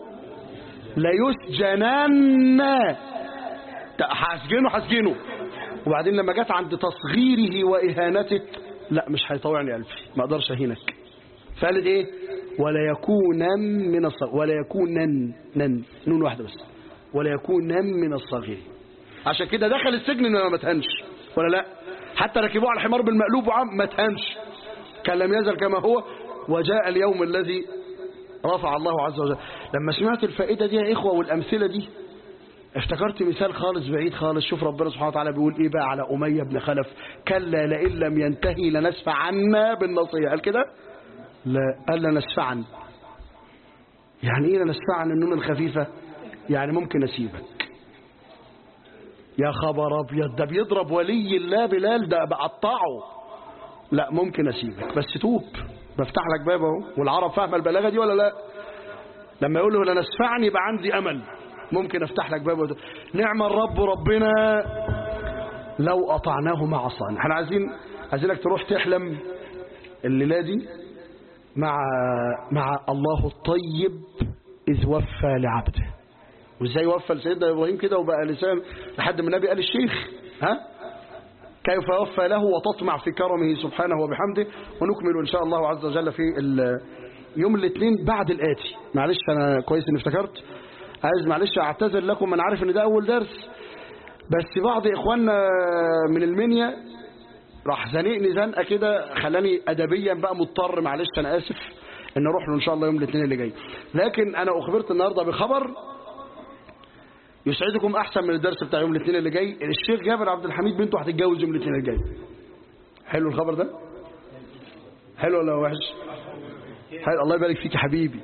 ليسجنن حسجنه حسجنه وبعدين لما جت عند تصغيره وإهانته لا مش هيطوعني قلبي ما اقدرش اهينك فقالت ايه ولا يكونن من الصغير ولا يكونن نن نون واحده بس ولا يكونن من الصغير عشان كده دخل السجن انه ما تهنش ولا لا حتى ركبوه على الحمار بالمقلوب وعم ما تهنش كان لم يزل كما هو وجاء اليوم الذي رفع الله عز وجل لما سمعت الفائدة دي يا إخوة والأمثلة دي افتكرت مثال خالص بعيد خالص شوف ربنا سبحانه وتعالى بيقول ايه بقى على أمية بن خلف كلا لئن لم ينتهي لنسفع عنا بالنصيحة قال كده لا قال لنسفعا يعني ايه لنسفعا النون الخفيفة يعني ممكن اسيبك يا خبر ابيض ده بيضرب ولي الله بلال ده بقطعه لا ممكن اسيبك بس توب بفتح لك باب اهو والعرب فاهمه البلاغه دي ولا لا لما يقول له لنسفعني يبقى عندي امل ممكن افتح لك باب وده. نعم الرب ربنا لو اطعناه مع عصانا احنا عايزين عايزينك تروح تحلم الليله دي مع مع الله الطيب اذ وفى لعبده وازاي وفى لسيدنا ابراهيم كده وبقى لسان لحد ما النبي قال الشيخ ها كيف وفى له وتطمع في كرمه سبحانه وبحمده ونكمل ان شاء الله عز وجل في يوم الاثنين بعد الاتي معلش انا كويس اني افتكرت عايز معلش اعتذر لكم انا عارف ان ده اول درس بس بعض إخواننا من المنيا راح زنقني زنقة كده خلاني أدبيا بقى مضطر معلش أنا آسف إن أروح له إن شاء الله يوم الاثنين اللي جاي لكن أنا أخبرت النهاردة بخبر يسعدكم أحسن من الدرس بتاع يوم الاثنين اللي جاي الشيخ جابر عبد الحميد بنته هتتجوز يوم الاثنين اللي جاي حلو الخبر ده حلو ولا وحش حلو الله يبارك فيك يا حبيبي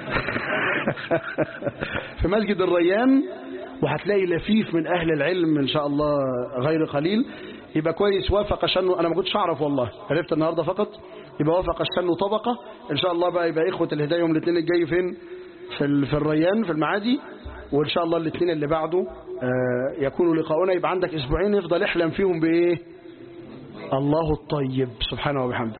في مسجد الريان وهتلاقي لفيف من أهل العلم إن شاء الله غير قليل يبقى كويس وافق شنه أنا ما كنتش أعرف والله عرفت النهاردة فقط يبقى وافق شنه طبقة إن شاء الله بقى يبقى إخوة الهداية يوم الاثنين الجاي فين في, ال- في الريان في المعادي وإن شاء الله الاثنين اللي بعده آه، يكون لقاؤنا يبقى عندك أسبوعين يفضل احلم فيهم بإيه الله الطيب سبحانه وبحمده